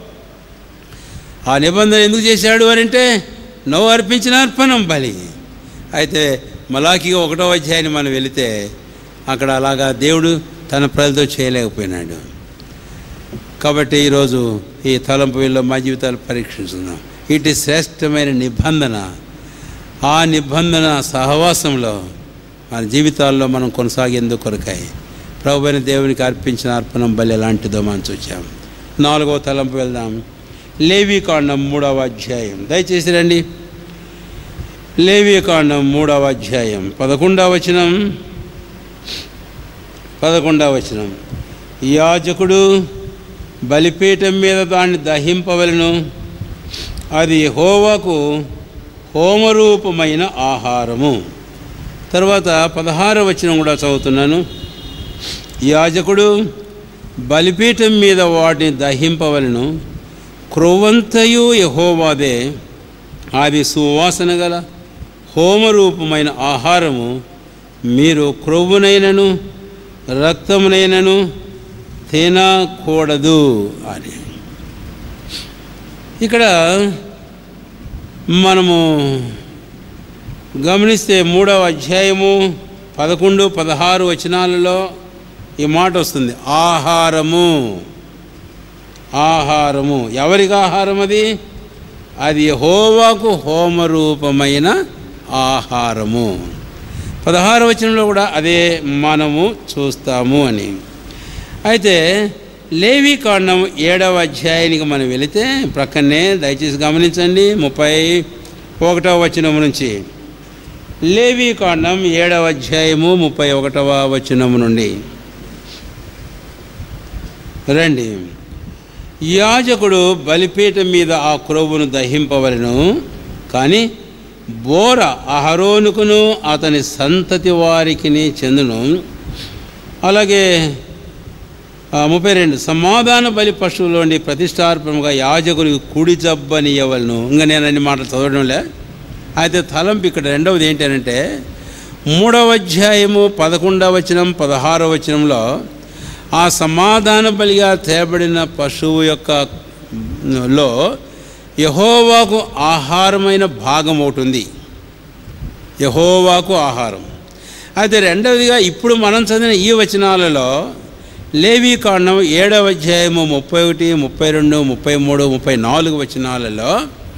ఆ నిబంధన ఎందుకు చేశాడు అని అంటే నోవు అర్పించిన అర్పణం బలి అయితే మలాకి ఒకటో అధ్యాయాన్ని మనం వెళితే అక్కడ అలాగా దేవుడు తన ప్రజలతో చేయలేకపోయినాడు కాబట్టి ఈరోజు ఈ తలంపు వీళ్ళు మా జీవితాలు పరీక్షిస్తున్నాం ఇటు శ్రేష్టమైన నిబంధన ఆ నిబంధన సహవాసంలో మన జీవితాల్లో మనం కొనసాగేందుకు కొరకాయి ప్రభువైన దేవునికి అర్పించిన అర్పణం బలి ఎలాంటిదో మనం చూచాం నాలుగవ తలంపు వెళ్దాం లేవీకాండం మూడవ అధ్యాయం దయచేసి రండి లేవీకాండం మూడవ అధ్యాయం పదకొండవ వచనం పదకొండవ వచనం యాజకుడు బలిపీఠం మీద దాన్ని దహింపవలను అది హోవాకు హోమరూపమైన ఆహారము తర్వాత పదహార వచనం కూడా చదువుతున్నాను యాజకుడు బలిపీఠం మీద వాటిని దహింపవలను క్రొవ్వంతయు యహోవాదే అది సువాసన గల హోమరూపమైన ఆహారము మీరు క్రొవ్వునైనను రక్తమునైనను తినకూడదు అని ఇక్కడ మనము గమనిస్తే మూడవ అధ్యాయము పదకొండు పదహారు వచనాలలో ఈ మాట వస్తుంది ఆహారము ఆహారము ఎవరికి ఆహారం అది అది హోవాకు హోమరూపమైన ఆహారము పదహారు వచనంలో కూడా అదే మనము చూస్తాము అని అయితే లేవి కాండం ఏడవ అధ్యాయానికి మనం వెళితే ప్రక్కనే దయచేసి గమనించండి ముప్పై ఒకటవ వచనం నుంచి లేవి కాండం ఏడవ అధ్యాయము ముప్పై ఒకటవ వచనము నుండి రండి యాజకుడు బలిపీఠం మీద ఆ క్రొవ్వును దహింపవలను కానీ బోర అహరోనుకును అతని సంతతి వారికి చెందును అలాగే ఆ, ముప్పై రెండు సమాధాన బలి పశువులోని ప్రతిష్టార్పణగా యాజకునికి కుడి జబ్బనియవలను ఇంకా నేను అన్ని మాటలు చదవడంలే అయితే తలంపు ఇక్కడ రెండవది ఏంటంటే మూడవ అధ్యాయము పదకొండవ వచనం పదహారవ వచనంలో ఆ సమాధాన బలిగా తేబడిన పశువు యొక్క లో యహోవాకు ఆహారమైన భాగం ఒకటి ఉంది యహోవాకు ఆహారం అయితే రెండవదిగా ఇప్పుడు మనం చదివిన ఈ వచనాలలో లేవీ కాండం ఏడవ అధ్యాయము ముప్పై ఒకటి ముప్పై రెండు ముప్పై మూడు ముప్పై నాలుగు వచనాలలో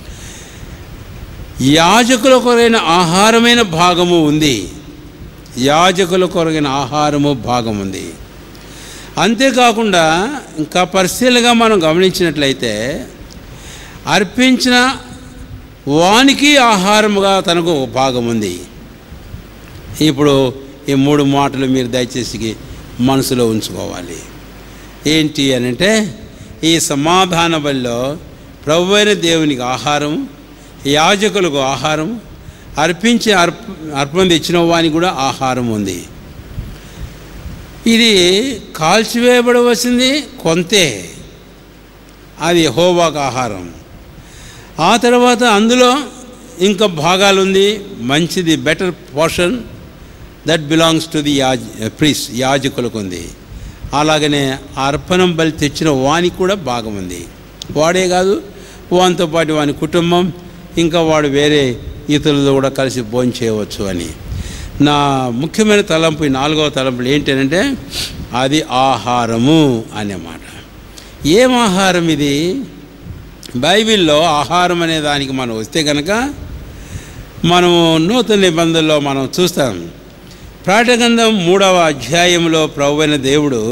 యాజకుల కొరైన ఆహారమైన భాగము ఉంది యాజకుల కొరగిన ఆహారము భాగం ఉంది అంతేకాకుండా ఇంకా పరిశీలనగా మనం గమనించినట్లయితే అర్పించిన వానికి ఆహారముగా తనకు ఒక భాగం ఉంది ఇప్పుడు ఈ మూడు మాటలు మీరు దయచేసి మనసులో ఉంచుకోవాలి ఏంటి అని అంటే ఈ సమాధాన బలిలో ప్రభు అయిన దేవునికి ఆహారం యాజకులకు ఆహారం అర్పించి అర్ప అర్పణ తెచ్చిన వానికి కూడా ఆహారం ఉంది ఇది కాల్చివేయబడవలసింది కొంతే అది హోవాకు ఆహారం ఆ తర్వాత అందులో ఇంకా భాగాలు ఉంది మంచిది better portion that belongs to the యాజ్ ప్రీస్ యాజకులకు ఉంది అలాగనే ఆ అర్పణం బలి తెచ్చిన వానికి కూడా భాగం ఉంది వాడే కాదు వానితో పాటు వాని కుటుంబం ఇంకా వాడు వేరే ఇతరులతో కూడా కలిసి భోజనం చేయవచ్చు అని నా ముఖ్యమైన తలంపు ఈ నాలుగవ తలంపులు ఏంటంటే అది ఆహారము అనే మాట ఏం ఆహారం ఇది బైబిల్లో ఆహారం అనే దానికి మనం వస్తే కనుక మనము నూతన నిబంధనలో మనం చూస్తాం ప్రాటగంధం మూడవ అధ్యాయంలో ప్రభువైన దేవుడు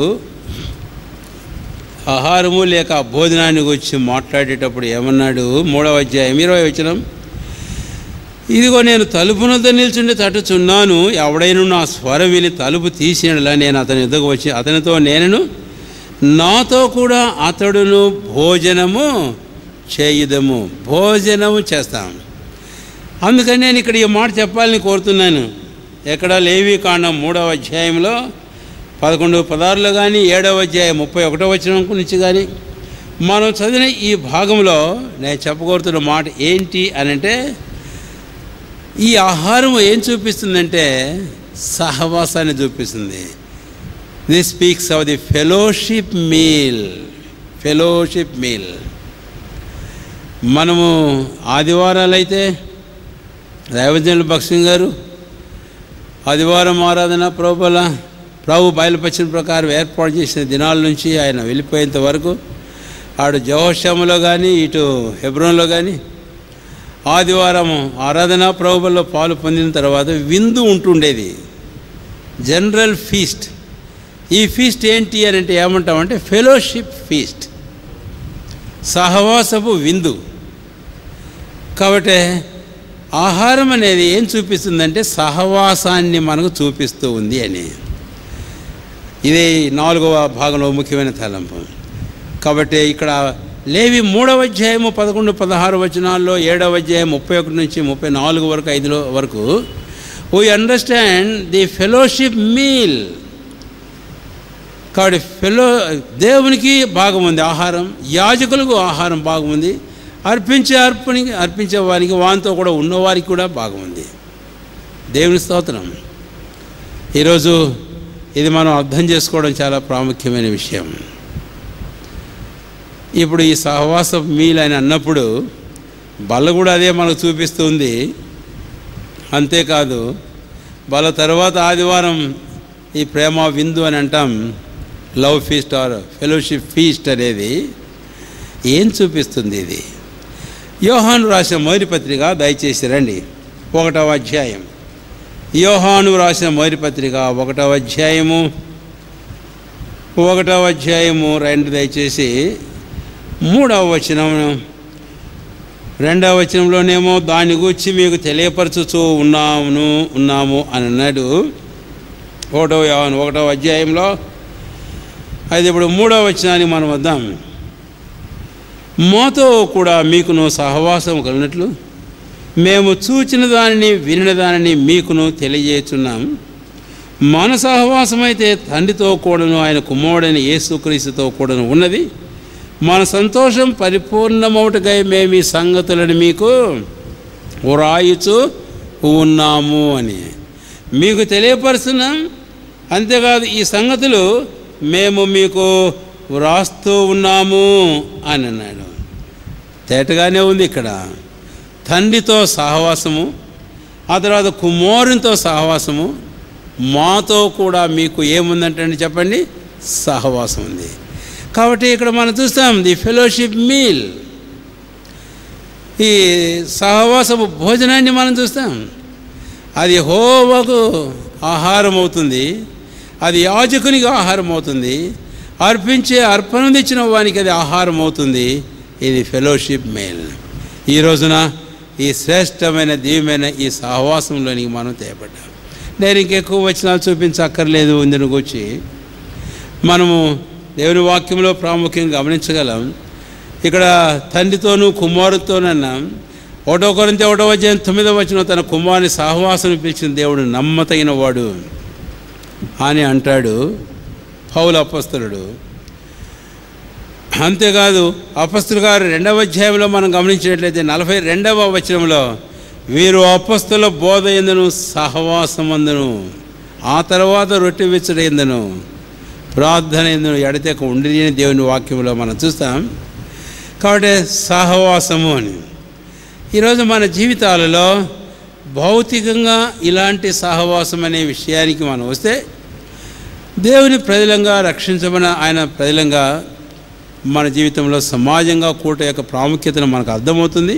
ఆహారము లేక భోజనాన్ని గురించి మాట్లాడేటప్పుడు ఏమన్నాడు మూడవ అధ్యాయం ఇరవై వచనం ఇదిగో నేను తలుపునొద్ద నిల్చుండి తట్టుచున్నాను ఎవడైనా నా స్వరం విని తలుపు తీసినలా నేను అతని ఎదుగు వచ్చి అతనితో నేను నాతో కూడా అతడును భోజనము చేయుదము భోజనము చేస్తాం అందుకని నేను ఇక్కడ ఈ మాట చెప్పాలని కోరుతున్నాను ఎక్కడ లేవి కాండం మూడవ అధ్యాయంలో పదకొండు పదార్లు కానీ ఏడవ అధ్యాయం ముప్పై ఒకటో వచనం నుంచి కానీ మనం చదివిన ఈ భాగంలో నేను చెప్పగోరుతున్న మాట ఏంటి అని అంటే ఈ ఆహారం ఏం చూపిస్తుందంటే సహవాసాన్ని చూపిస్తుంది this speaks of the fellowship meal fellowship meal మనము ఆదివారాలు అయితే దైవజనులు భక్సింగ్ గారు ఆదివారం ఆరాధన ప్రభుల ప్రభు బయలుపరిచిన ప్రకారం ఏర్పాటు చేసిన దినాల నుంచి ఆయన వెళ్ళిపోయేంత వరకు ఆడు జోహశ్యాములో కానీ ఇటు హెబ్రోన్లో కానీ ఆదివారం ఆరాధన ప్రభుల్లో పాలు పొందిన తర్వాత విందు ఉంటుండేది జనరల్ ఫీస్ట్ ఈ ఫీస్ట్ ఏంటి అని అంటే ఏమంటామంటే ఫెలోషిప్ ఫీస్ట్ సహవాసపు విందు కాబట్టి ఆహారం అనేది ఏం చూపిస్తుందంటే సహవాసాన్ని మనకు చూపిస్తూ ఉంది అని ఇది నాలుగవ భాగంలో ముఖ్యమైన తలంపు కాబట్టి ఇక్కడ లేవి మూడవ అధ్యాయము పదకొండు పదహారు వచనాల్లో ఏడవ అధ్యాయం ముప్పై ఒకటి నుంచి ముప్పై నాలుగు వరకు ఐదులో వరకు we understand the fellowship meal కాబట్టి ఫెలో దేవునికి భాగం ఉంది ఆహారం యాజకులకు ఆహారం భాగం ఉంది అర్పించే అర్పణి అర్పించే వారికి వానితో కూడా ఉన్నవారికి కూడా భాగం ఉంది దేవుని స్తోత్రం ఈరోజు ఇది మనం అర్థం చేసుకోవడం చాలా ప్రాముఖ్యమైన విషయం ఇప్పుడు ఈ సహవాస మీల్ అని అన్నప్పుడు బల్ల కూడా అదే మనకు చూపిస్తుంది అంతేకాదు బల తర్వాత ఆదివారం ఈ ప్రేమ విందు అని అంటాం love feast or fellowship feast అనేది ఏం చూపిస్తుంది ఇది యోహాను రాసిన మొదటి పత్రిక దయచేసి రండి ఒకటవ అధ్యాయం యోహాను రాసిన మొదటి పత్రిక ఒకటవ అధ్యాయము ఒకటవ అధ్యాయము రెండు దయచేసి మూడవ వచనం రెండవ వచనంలోనేమో దాని గురించి మీకు తెలియపరచుతూ ఉన్నామును ఉన్నాము అని అన్నాడు ఒకటవ యోహాను ఒకటవ అధ్యాయంలో అది ఇప్పుడు మూడవ వచనానికి మనం వద్దాం మాతో కూడా మీకును సహవాసం కలిగినట్లు మేము చూచిన దానిని వినిన దానిని మీకును తెలియజేస్తున్నాం మన సహవాసం అయితే తండ్రితో కూడాను ఆయన కుమారుడైన యేసుక్రీస్తుతో కూడాను ఉన్నది మన సంతోషం పరిపూర్ణమవుటకై మేము ఈ సంగతులను మీకు వ్రాయుచు ఉన్నాము అని మీకు తెలియపరుస్తున్నాం అంతేకాదు ఈ సంగతులు మేము మీకు వ్రాస్తూ ఉన్నాము అని అన్నాడు తేటగానే ఉంది ఇక్కడ తండ్రితో సహవాసము ఆ తర్వాత కుమారునితో సహవాసము మాతో కూడా మీకు ఏముందంటే చెప్పండి సహవాసం ఉంది కాబట్టి ఇక్కడ మనం చూస్తాం ది ఫెలోషిప్ మీల్ ఈ సహవాసపు భోజనాన్ని మనం చూస్తాం అది హోవకు ఆహారం అవుతుంది అది యాజకునికి ఆహారం అవుతుంది అర్పించే అర్పణ తెచ్చిన వానికి అది ఆహారం అవుతుంది ఇది ఫెలోషిప్ మేల్ ఈ రోజున ఈ శ్రేష్టమైన దివ్యమైన ఈ సహవాసంలోనికి మనం తేపడ్డాం నేను ఇంకెక్కువ వచనాలు చూపించక్కర్లేదు ఇందుని గురించి మనము దేవుని వాక్యంలో ప్రాముఖ్యంగా గమనించగలం ఇక్కడ తండ్రితోనూ కుమారుతోనన్నాం ఒకటో కొరింత ఒకటో అధ్యాయం తొమ్మిదో వచ్చిన తన కుమారుని సహవాసం పిలిచిన దేవుడు నమ్మతగిన వాడు అని అంటాడు పౌల అపస్తులుడు అంతేకాదు అపస్తులు గారు రెండవ అధ్యాయంలో మనం గమనించినట్లయితే నలభై రెండవ వచనంలో వీరు అపస్తుల బోధ ఎందును సహవాసమందును ఆ తర్వాత రొట్టె విచ్చడ ఎందును ప్రార్థన ఎందును ఎడతెక ఉండి దేవుని వాక్యంలో మనం చూస్తాం కాబట్టి సహవాసము అని ఈరోజు మన జీవితాలలో భౌతికంగా ఇలాంటి సహవాసం అనే విషయానికి మనం వస్తే దేవుని ప్రజలంగా రక్షించబడిన ఆయన ప్రజలంగా మన జీవితంలో సమాజంగా కూట యొక్క ప్రాముఖ్యతను మనకు అర్థమవుతుంది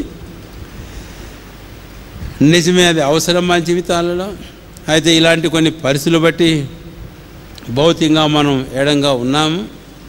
నిజమే అది అవసరం మన జీవితాలలో అయితే ఇలాంటి కొన్ని పరిస్థితులు బట్టి భౌతికంగా మనం ఎడంగా ఉన్నాము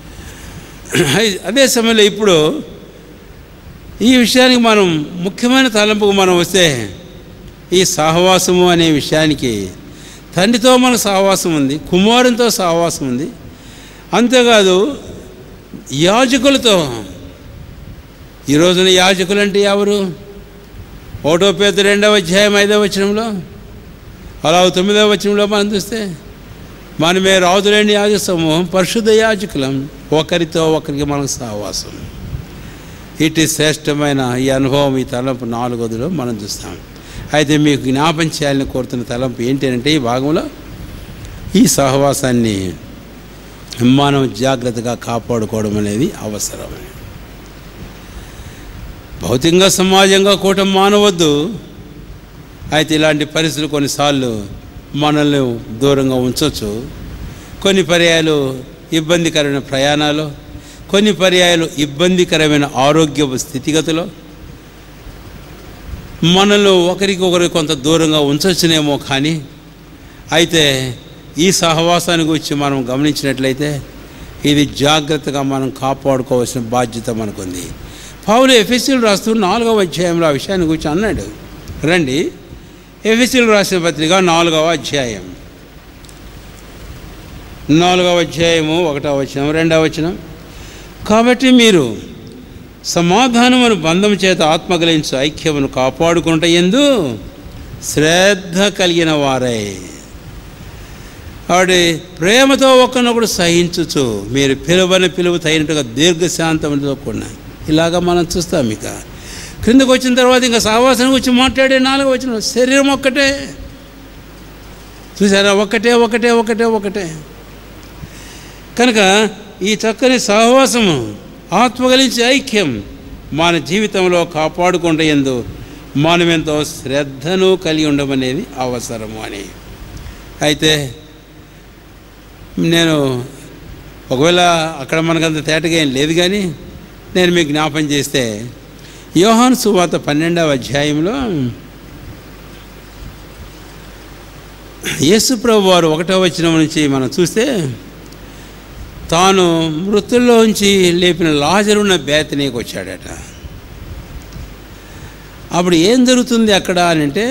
అదే సమయంలో ఇప్పుడు ఈ విషయానికి మనం ముఖ్యమైన తలంపుకు మనం వస్తే ఈ సహవాసము అనే విషయానికి తండ్రితో మనకు సహవాసం ఉంది కుమారునితో సహవాసం ఉంది అంతేకాదు యాజకులతో ఈ రోజున యాజకులు అంటే ఎవరు ఒకటో పేద రెండవ అధ్యాయం ఐదవ వచనంలో అలా తొమ్మిదవ వచనంలో మనం చూస్తే మనమే రాజులేని యాజ సమూహం పరిశుద్ధ యాజకులం ఒకరితో ఒకరికి మనకు సహవాసం ఇటు శ్రేష్టమైన ఈ అనుభవం ఈ తలంపు నాలుగోదిలో మనం చూస్తాం అయితే మీకు జ్ఞాపం చేయాలని కోరుతున్న తలంపు ఏంటి అంటే ఈ భాగంలో ఈ సహవాసాన్ని మనం జాగ్రత్తగా కాపాడుకోవడం అనేది అవసరం భౌతికంగా సమాజంగా కూటం మానవద్దు అయితే ఇలాంటి పరిస్థితులు కొన్నిసార్లు మనల్ని దూరంగా ఉంచవచ్చు కొన్ని పర్యాయాలు ఇబ్బందికరమైన ప్రయాణాలు కొన్ని పర్యాయాలు ఇబ్బందికరమైన ఆరోగ్య స్థితిగతులు మనల్ని ఒకరికి ఒకరు కొంత దూరంగా ఉంచవచ్చునేమో కానీ అయితే ఈ సహవాసాన్ని గురించి మనం గమనించినట్లయితే ఇది జాగ్రత్తగా మనం కాపాడుకోవాల్సిన బాధ్యత మనకుంది పావులు ఎఫ్ఎస్సీలు రాస్తూ నాలుగవ అధ్యాయంలో ఆ విషయాన్ని గురించి అన్నాడు రండి ఎఫ్ఎస్సీలు రాసిన పత్రిక నాలుగవ అధ్యాయం నాలుగవ అధ్యాయము ఒకటవ వచనం రెండవ వచనం కాబట్టి మీరు సమాధానమును బంధం చేత ఆత్మగలించు ఐక్యమును కాపాడుకుంట ఎందు శ్రద్ధ కలిగిన వారై ఆవిడ ప్రేమతో ఒకరినొకడు సహించుచు మీరు పిలువని పిలువ తగినట్టుగా దీర్ఘశాంతంతో కూడిన ఇలాగా మనం చూస్తాం ఇక క్రిందకు వచ్చిన తర్వాత ఇంకా సావాసన గురించి మాట్లాడే నాలుగు వచ్చిన శరీరం ఒక్కటే చూసారా ఒకటే ఒకటే ఒకటే ఒకటే కనుక ఈ చక్కని సహవాసము ఆత్మగలించే ఐక్యం మన జీవితంలో కాపాడుకుంటే ఎందు మనం ఎంతో శ్రద్ధను కలిగి ఉండమనేది అవసరము అని అయితే నేను ఒకవేళ అక్కడ మనకంత తేటగా ఏం లేదు కానీ నేను మీకు జ్ఞాపం చేస్తే యోహాను సువాత పన్నెండవ అధ్యాయంలో యేసుప్రభు వారు ఒకటో వచనం నుంచి మనం చూస్తే తాను మృతుల్లోంచి లేపిన లాజరున్న బేతనీకి వచ్చాడట అప్పుడు ఏం జరుగుతుంది అక్కడ అని అంటే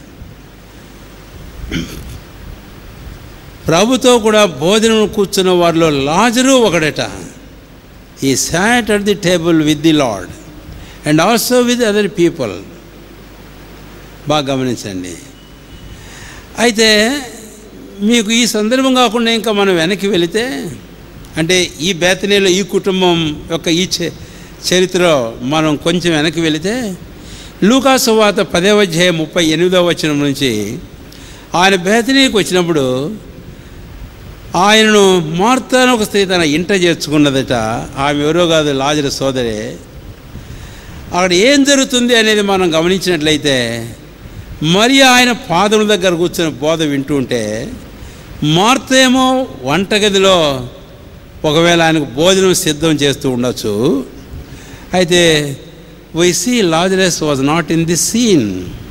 ప్రభుతో కూడా భోజనం కూర్చున్న వారిలో లాజరు ఒకడట ఈ sat at the table with the Lord and also with other people బాగా గమనించండి అయితే మీకు ఈ సందర్భం కాకుండా ఇంకా మనం వెనక్కి వెళితే అంటే ఈ బేతనీలో ఈ కుటుంబం యొక్క ఈ చ చరిత్రలో మనం కొంచెం వెనక్కి వెళితే లూకాసు వాత పదేవ అధ్యాయం ముప్పై ఎనిమిదవ వచనం నుంచి ఆయన బేతనీకి వచ్చినప్పుడు ఆయనను మార్తాను ఒక స్త్రీ తన ఇంట చేర్చుకున్నదట ఆమె ఎవరో కాదు లాజరు సోదరే అక్కడ ఏం జరుగుతుంది అనేది మనం గమనించినట్లయితే మరి ఆయన పాదముల దగ్గర కూర్చొని బోధ వింటూ ఉంటే మార్త ఏమో వంటగదిలో ఒకవేళ ఆయనకు భోజనం సిద్ధం చేస్తూ ఉండొచ్చు అయితే why see Lazarus was not in the scene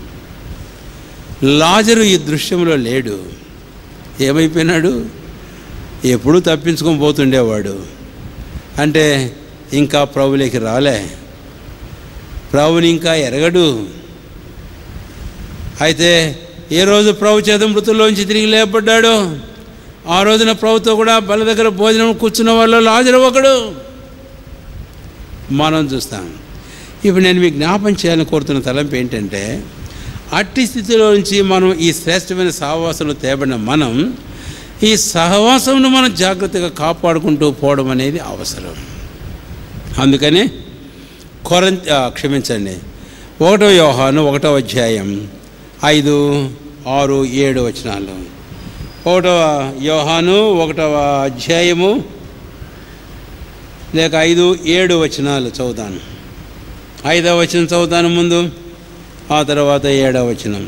లాజరు ఈ దృశ్యంలో లేడు ఏమైపోయినాడు ఎప్పుడూ తప్పించుకొని పోతుండేవాడు అంటే ఇంకా ప్రభులేకి రాలే ప్రభుని ఇంకా ఎరగడు అయితే ఏ రోజు ప్రభు చేత మృతుల్లోంచి తిరిగి లేపడ్డాడో ఆ రోజున ప్రభుతో కూడా బల దగ్గర భోజనం కూర్చున్న వాళ్ళు లాజరు ఒకడు మనం చూస్తాం ఇప్పుడు నేను మీకు జ్ఞాపం చేయాలని కోరుతున్న తలంపు ఏంటంటే అట్టి స్థితిలో నుంచి మనం ఈ శ్రేష్టమైన సహవాసంలో తేబడిన మనం ఈ సహవాసంను మనం జాగ్రత్తగా కాపాడుకుంటూ పోవడం అనేది అవసరం అందుకని కొర క్షమించండి ఒకటో యోహాను ఒకటో అధ్యాయం ఐదు ఆరు ఏడు వచనాలు ఒకటవ యోహాను ఒకటవ అధ్యాయము లేక ఐదు ఏడు వచనాలు చదువుతాను ఐదవ వచనం చదువుతాను ముందు ఆ తర్వాత ఏడవ వచనం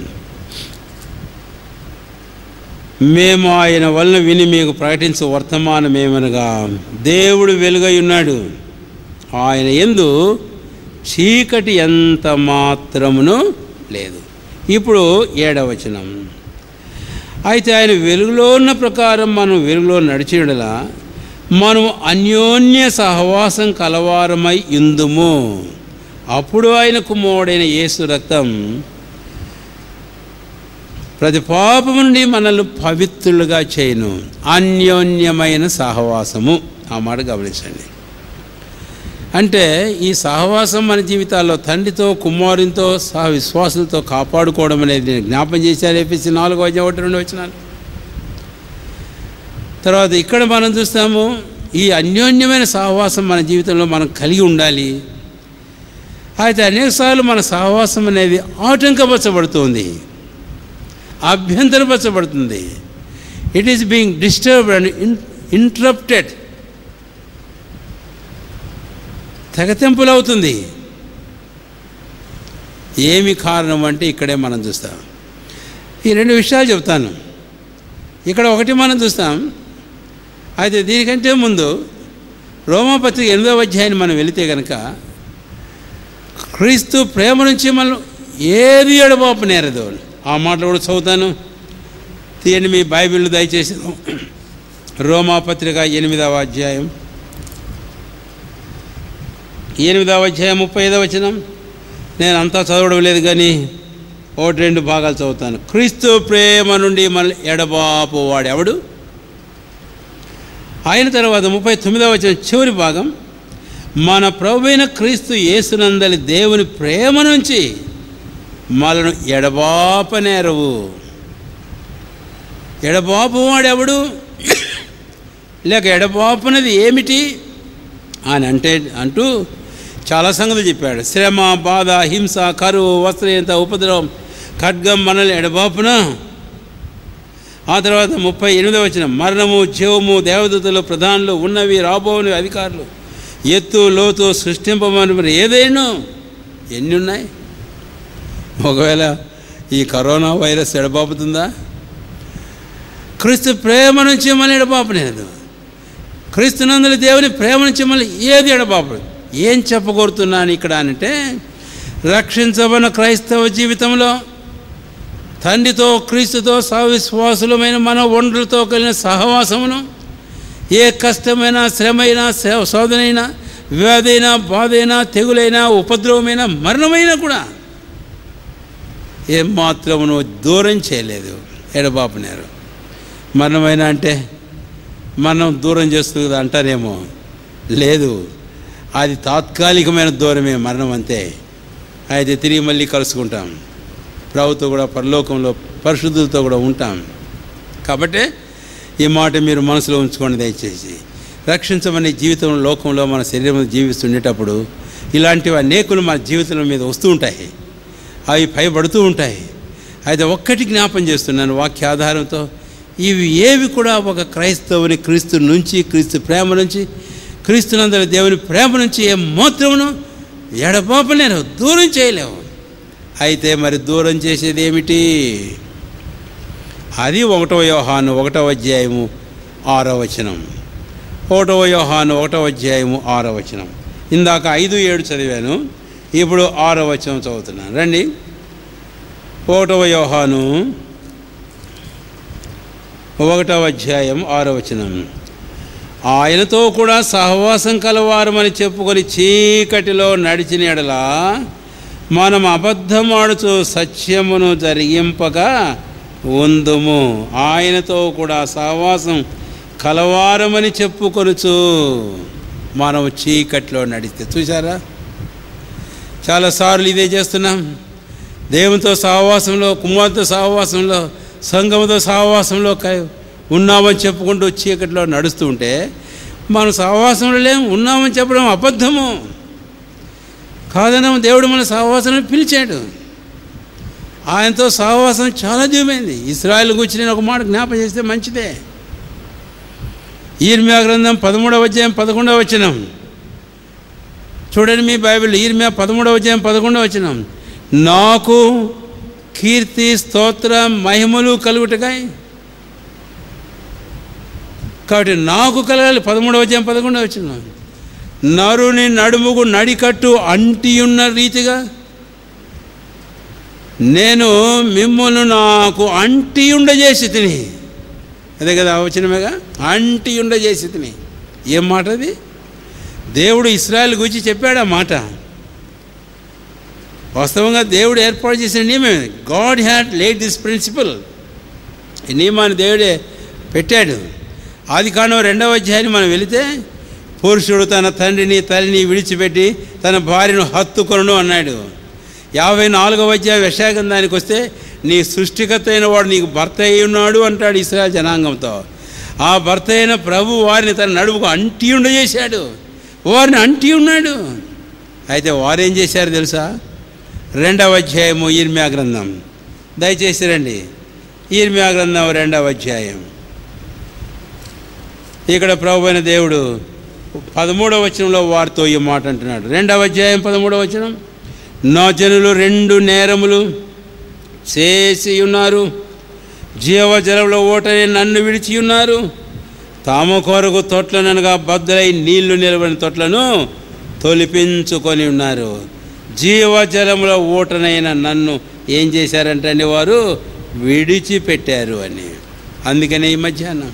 మేము ఆయన వలన విని మీకు ప్రకటించే వర్తమానం ఏమనగా దేవుడు వెలుగై ఉన్నాడు ఆయన ఎందు చీకటి ఎంత మాత్రమును లేదు ఇప్పుడు ఏడవ వచనం అయితే ఆయన వెలుగులో ఉన్న ప్రకారం మనం వెలుగులో నడిచేయడలా మనం అన్యోన్య సహవాసం కలవారమై ఇందుము అప్పుడు ఆయన కుమారుడైన యేసు రక్తం ప్రతి పాపం నుండి మనల్ని పవిత్రులుగా చేయను అన్యోన్యమైన సహవాసము ఆ మాట గమనించండి అంటే ఈ సహవాసం మన జీవితాల్లో తండ్రితో కుమారునితో సహ విశ్వాసులతో కాపాడుకోవడం అనేది నేను జ్ఞాపం చేశాను ఏపీసీ నాలుగో అధ్యాయం ఒకటి రెండు వచ్చినాను తర్వాత ఇక్కడ మనం చూస్తాము ఈ అన్యోన్యమైన సహవాసం మన జీవితంలో మనం కలిగి ఉండాలి అయితే అనేకసార్లు మన సహవాసం అనేది ఆటంకపరచబడుతుంది అభ్యంతరపరచబడుతుంది it is being disturbed and interrupted తెగతెంపులు అవుతుంది ఏమి కారణం అంటే ఇక్కడే మనం చూస్తాం ఈ రెండు విషయాలు చెప్తాను ఇక్కడ ఒకటి మనం చూస్తాం అయితే దీనికంటే ముందు రోమాపత్రిక ఎనిమిదవ అధ్యాయాన్ని మనం వెళితే కనుక క్రీస్తు ప్రేమ నుంచి మనం ఏది ఎడబాపు నేరదు ఆ మాటలు కూడా చదువుతాను తీయండి మీ బైబిల్ దయచేసి రోమాపత్రిక ఎనిమిదవ అధ్యాయం ఎనిమిదవ అధ్యాయం ముప్పై ఐదవ వచనం నేను అంతా చదవడం లేదు కానీ ఒకటి రెండు భాగాలు చదువుతాను క్రీస్తు ప్రేమ నుండి మన ఎడబాపు వాడెవడు ఆయన తర్వాత ముప్పై తొమ్మిదవ వచనం చివరి భాగం మన ప్రభువైన క్రీస్తు యేసునందలి దేవుని ప్రేమ నుంచి మనను ఎడబాపనేరవు ఎడబాపు వాడెవడు లేక ఎడబాపునది ఏమిటి అని అంటే అంటూ చాలా సంగతులు చెప్పాడు శ్రమ బాధ హింస కరువు వస్త్రహీనత ఉపద్రవం ఖడ్గం మనల్ని ఎడబాపున ఆ తర్వాత ముప్పై ఎనిమిదవ వచ్చిన మరణము జీవము దేవదూతలు ప్రధానులు ఉన్నవి రాబోని అధికారులు ఎత్తు లోతు సృష్టింపమని మరి ఏదైనా ఎన్ని ఉన్నాయి ఒకవేళ ఈ కరోనా వైరస్ ఎడబాపుతుందా క్రీస్తు ప్రేమ నుంచి మళ్ళీ ఎడబాపలేదు క్రీస్తునందులు దేవుని ప్రేమ నుంచి మళ్ళీ ఏది ఎడబాపడు ఏం చెప్పగోరుతున్నాను ఇక్కడ అంటే రక్షించబడిన క్రైస్తవ జీవితంలో తండ్రితో క్రీస్తుతో సవిశ్వాసులమైన మన ఒండ్రులతో కలిగిన సహవాసమును ఏ కష్టమైన శ్రమైనా శోధనైనా వ్యాధైనా బాధైనా తెగులైనా ఉపద్రవమైన మరణమైనా కూడా ఏమాత్రమును దూరం చేయలేదు ఎడబాపునారు మరణమైనా అంటే మనం దూరం చేస్తుంది కదా అంటారేమో లేదు అది తాత్కాలికమైన దూరమే మరణం అంతే అయితే తిరిగి మళ్ళీ కలుసుకుంటాం ప్రభుత్వం కూడా పరలోకంలో పరిశుద్ధులతో కూడా ఉంటాం కాబట్టి ఈ మాట మీరు మనసులో ఉంచుకోండి దయచేసి రక్షించమనే జీవితం లోకంలో మన శరీరం జీవిస్తుండేటప్పుడు ఇలాంటివి అనేకులు మన జీవితం మీద వస్తూ ఉంటాయి అవి పైబడుతూ ఉంటాయి అయితే ఒక్కటి జ్ఞాపం చేస్తున్నాను వాక్య ఆధారంతో ఇవి ఏవి కూడా ఒక క్రైస్తవుని క్రీస్తు నుంచి క్రీస్తు ప్రేమ నుంచి క్రీస్తునందరి దేవుని ప్రేమ నుంచి ఏ మాత్రమును ఎడబాపలేరు దూరం చేయలేవు అయితే మరి దూరం చేసేది ఏమిటి అది ఒకటవ యోహాను ఒకటవ అధ్యాయము ఆరో వచనం ఒకటవ యోహాను ఒకటవ అధ్యాయము ఆరో వచనం ఇందాక ఐదు ఏడు చదివాను ఇప్పుడు ఆరో వచనం చదువుతున్నాను రండి ఒకటవ యోహాను ఒకటవ అధ్యాయం ఆరో వచనం ఆయనతో కూడా సహవాసం కలవారమని చెప్పుకొని చీకటిలో నడిచిన ఎడలా మనం అబద్ధమాడుచు సత్యమును జరిగింపక ఉందుము ఆయనతో కూడా సహవాసం కలవారమని చెప్పుకొనుచు మనం చీకట్లో నడిస్తే చూసారా చాలాసార్లు ఇదే చేస్తున్నాం దేవునితో సహవాసంలో కుమార్తె సహవాసంలో సంఘంతో సహవాసంలో క- ఉన్నామని చెప్పుకుంటూ చీకట్లో నడుస్తూ ఉంటే మనం సహవాసంలో లేం ఉన్నామని చెప్పడం అబద్ధము కాదనం దేవుడు మన సహవాసం పిలిచాడు ఆయనతో సహవాసం చాలా దివ్యమైంది ఇస్రాయల్ గురించి నేను ఒక మాట జ్ఞాపం చేస్తే మంచిదే ఈర్మ్యా గ్రంథం పదమూడవ అధ్యాయం పదకొండవ వచనం చూడండి మీ బైబిల్ ఈర్మ్యా పదమూడవ అధ్యాయం పదకొండవ వచనం నాకు కీర్తి స్తోత్ర మహిమలు కలుగుటకాయి కాబట్టి నాకు కలగాలి పదమూడవ అధ్యాయం పదకొండవ వచనం నరుని నడుముకు నడికట్టు అంటియున్న రీతిగా నేను మిమ్మల్ని నాకు అంటి ఉండజేసి తిని అదే కదా వచనమేగా అంటి ఉండజేసి తిని ఏం మాట అది దేవుడు ఇస్రాయల్ గురించి చెప్పాడు ఆ మాట వాస్తవంగా దేవుడు ఏర్పాటు చేసిన నియమం God had laid this principle ఈ నియమాన్ని దేవుడే పెట్టాడు ఆది కాండం రెండవ అధ్యాయాన్ని మనం వెళితే పురుషుడు తన తండ్రిని తల్లిని విడిచిపెట్టి తన భార్యను హత్తుకొను అన్నాడు యాభై నాలుగవ అధ్యాయం యశాగంధానికి వస్తే నీ సృష్టికర్త అయిన వాడు నీకు భర్త అయి ఉన్నాడు అంటాడు ఇస్రాయల్ జనాంగంతో ఆ భర్త అయిన ప్రభు వారిని తన నడుముకు అంటి ఉండజేశాడు వారిని అంటి ఉన్నాడు అయితే వారేం చేశారు తెలుసా రెండవ అధ్యాయము ఈర్మ్యా గ్రంథం దయచేసి రండి ఈర్మ్యా గ్రంథం రెండవ అధ్యాయం ఇక్కడ ప్రభు అయిన దేవుడు పదమూడవ వచనంలో వారితో ఈ మాట అంటున్నాడు రెండవ అధ్యాయం పదమూడవ వచనం నా జనులు రెండు నేరములు చేసి ఉన్నారు జీవజలంలో ఓటని నన్ను విడిచి ఉన్నారు తాము కొరకు తొట్లనగా బద్దలై నీళ్లు నిలబడిన తొట్లను తొలిపించుకొని ఉన్నారు జీవజలంలో ఊటనైన నన్ను ఏం చేశారంటే వారు విడిచిపెట్టారు అని అందుకనే ఈ మధ్యాహ్నం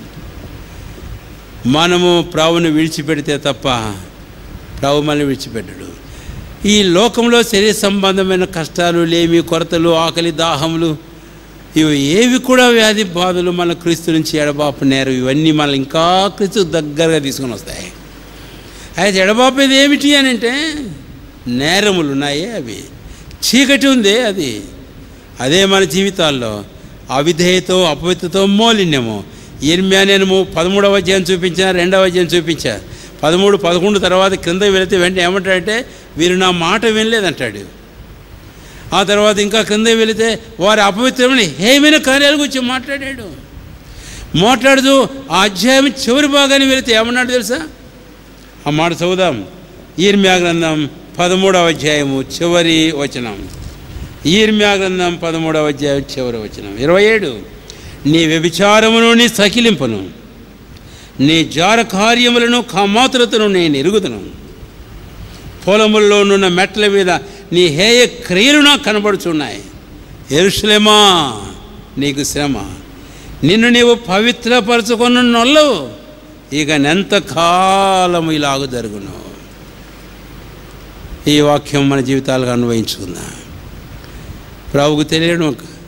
మనము ప్రభుని విడిచిపెడితే తప్ప ప్రభు మనల్ని విడిచిపెట్టడు ఈ లోకంలో శరీర సంబంధమైన కష్టాలు లేమి కొరతలు ఆకలి దాహములు ఇవి ఏవి కూడా వ్యాధి బాధలు మన క్రీస్తు నుంచి ఎడబాపు నేరు ఇవన్నీ మనల్ని ఇంకా క్రీస్తు దగ్గరగా తీసుకొని వస్తాయి అయితే ఎడబాపేది ఏమిటి అని అంటే నేరములు ఉన్నాయి అవి చీకటి ఉంది అది అదే మన జీవితాల్లో అవిధేయతో అపవిత్రతో మోలిన్యము ఇర్మ్యా నేను ము- పదమూడవ అధ్యాయం చూపించా రెండవ అధ్యాయం చూపించా పదమూడు పదకొండు తర్వాత క్రింద వెళితే వెంటనే ఏమంటాడంటే వీరు నా మాట వినలేదంటాడు ఆ తర్వాత ఇంకా క్రింద వెళితే వారి అపవిత్రమైన హేమైన కార్యాల గురించి మాట్లాడాడు మాట్లాడుతూ ఆ అధ్యాయం చివరి భాగాన్ని వెళితే ఏమన్నాడు తెలుసా ఆ మాట చదువుదాం ఈర్మ్యా గ్రంథం పదమూడవ అధ్యాయము చివరి వచనం ఈర్మ్యా గ్రంథం పదమూడవ అధ్యాయం చివరి వచనం ఇరవై ఏడు నీ వ్యభిచారమును నీ సకిలింపును నీ జార కార్యములను కామాతురతను నేను ఎరుగుదును పొలముల్లో నున్న మెట్ల మీద నీ హేయ క్రియలు నాకు కనబడుచున్నాయి ఎరుషులేమా నీకు శ్రమ నిన్ను నీవు పవిత్రపరచుకున్న నొల్లవు ఇక నెంత కాలము ఇలాగ జరుగును ఈ వాక్యం మన జీవితాలకు అన్వయించుకుందాం ప్రభుకు తెలియడం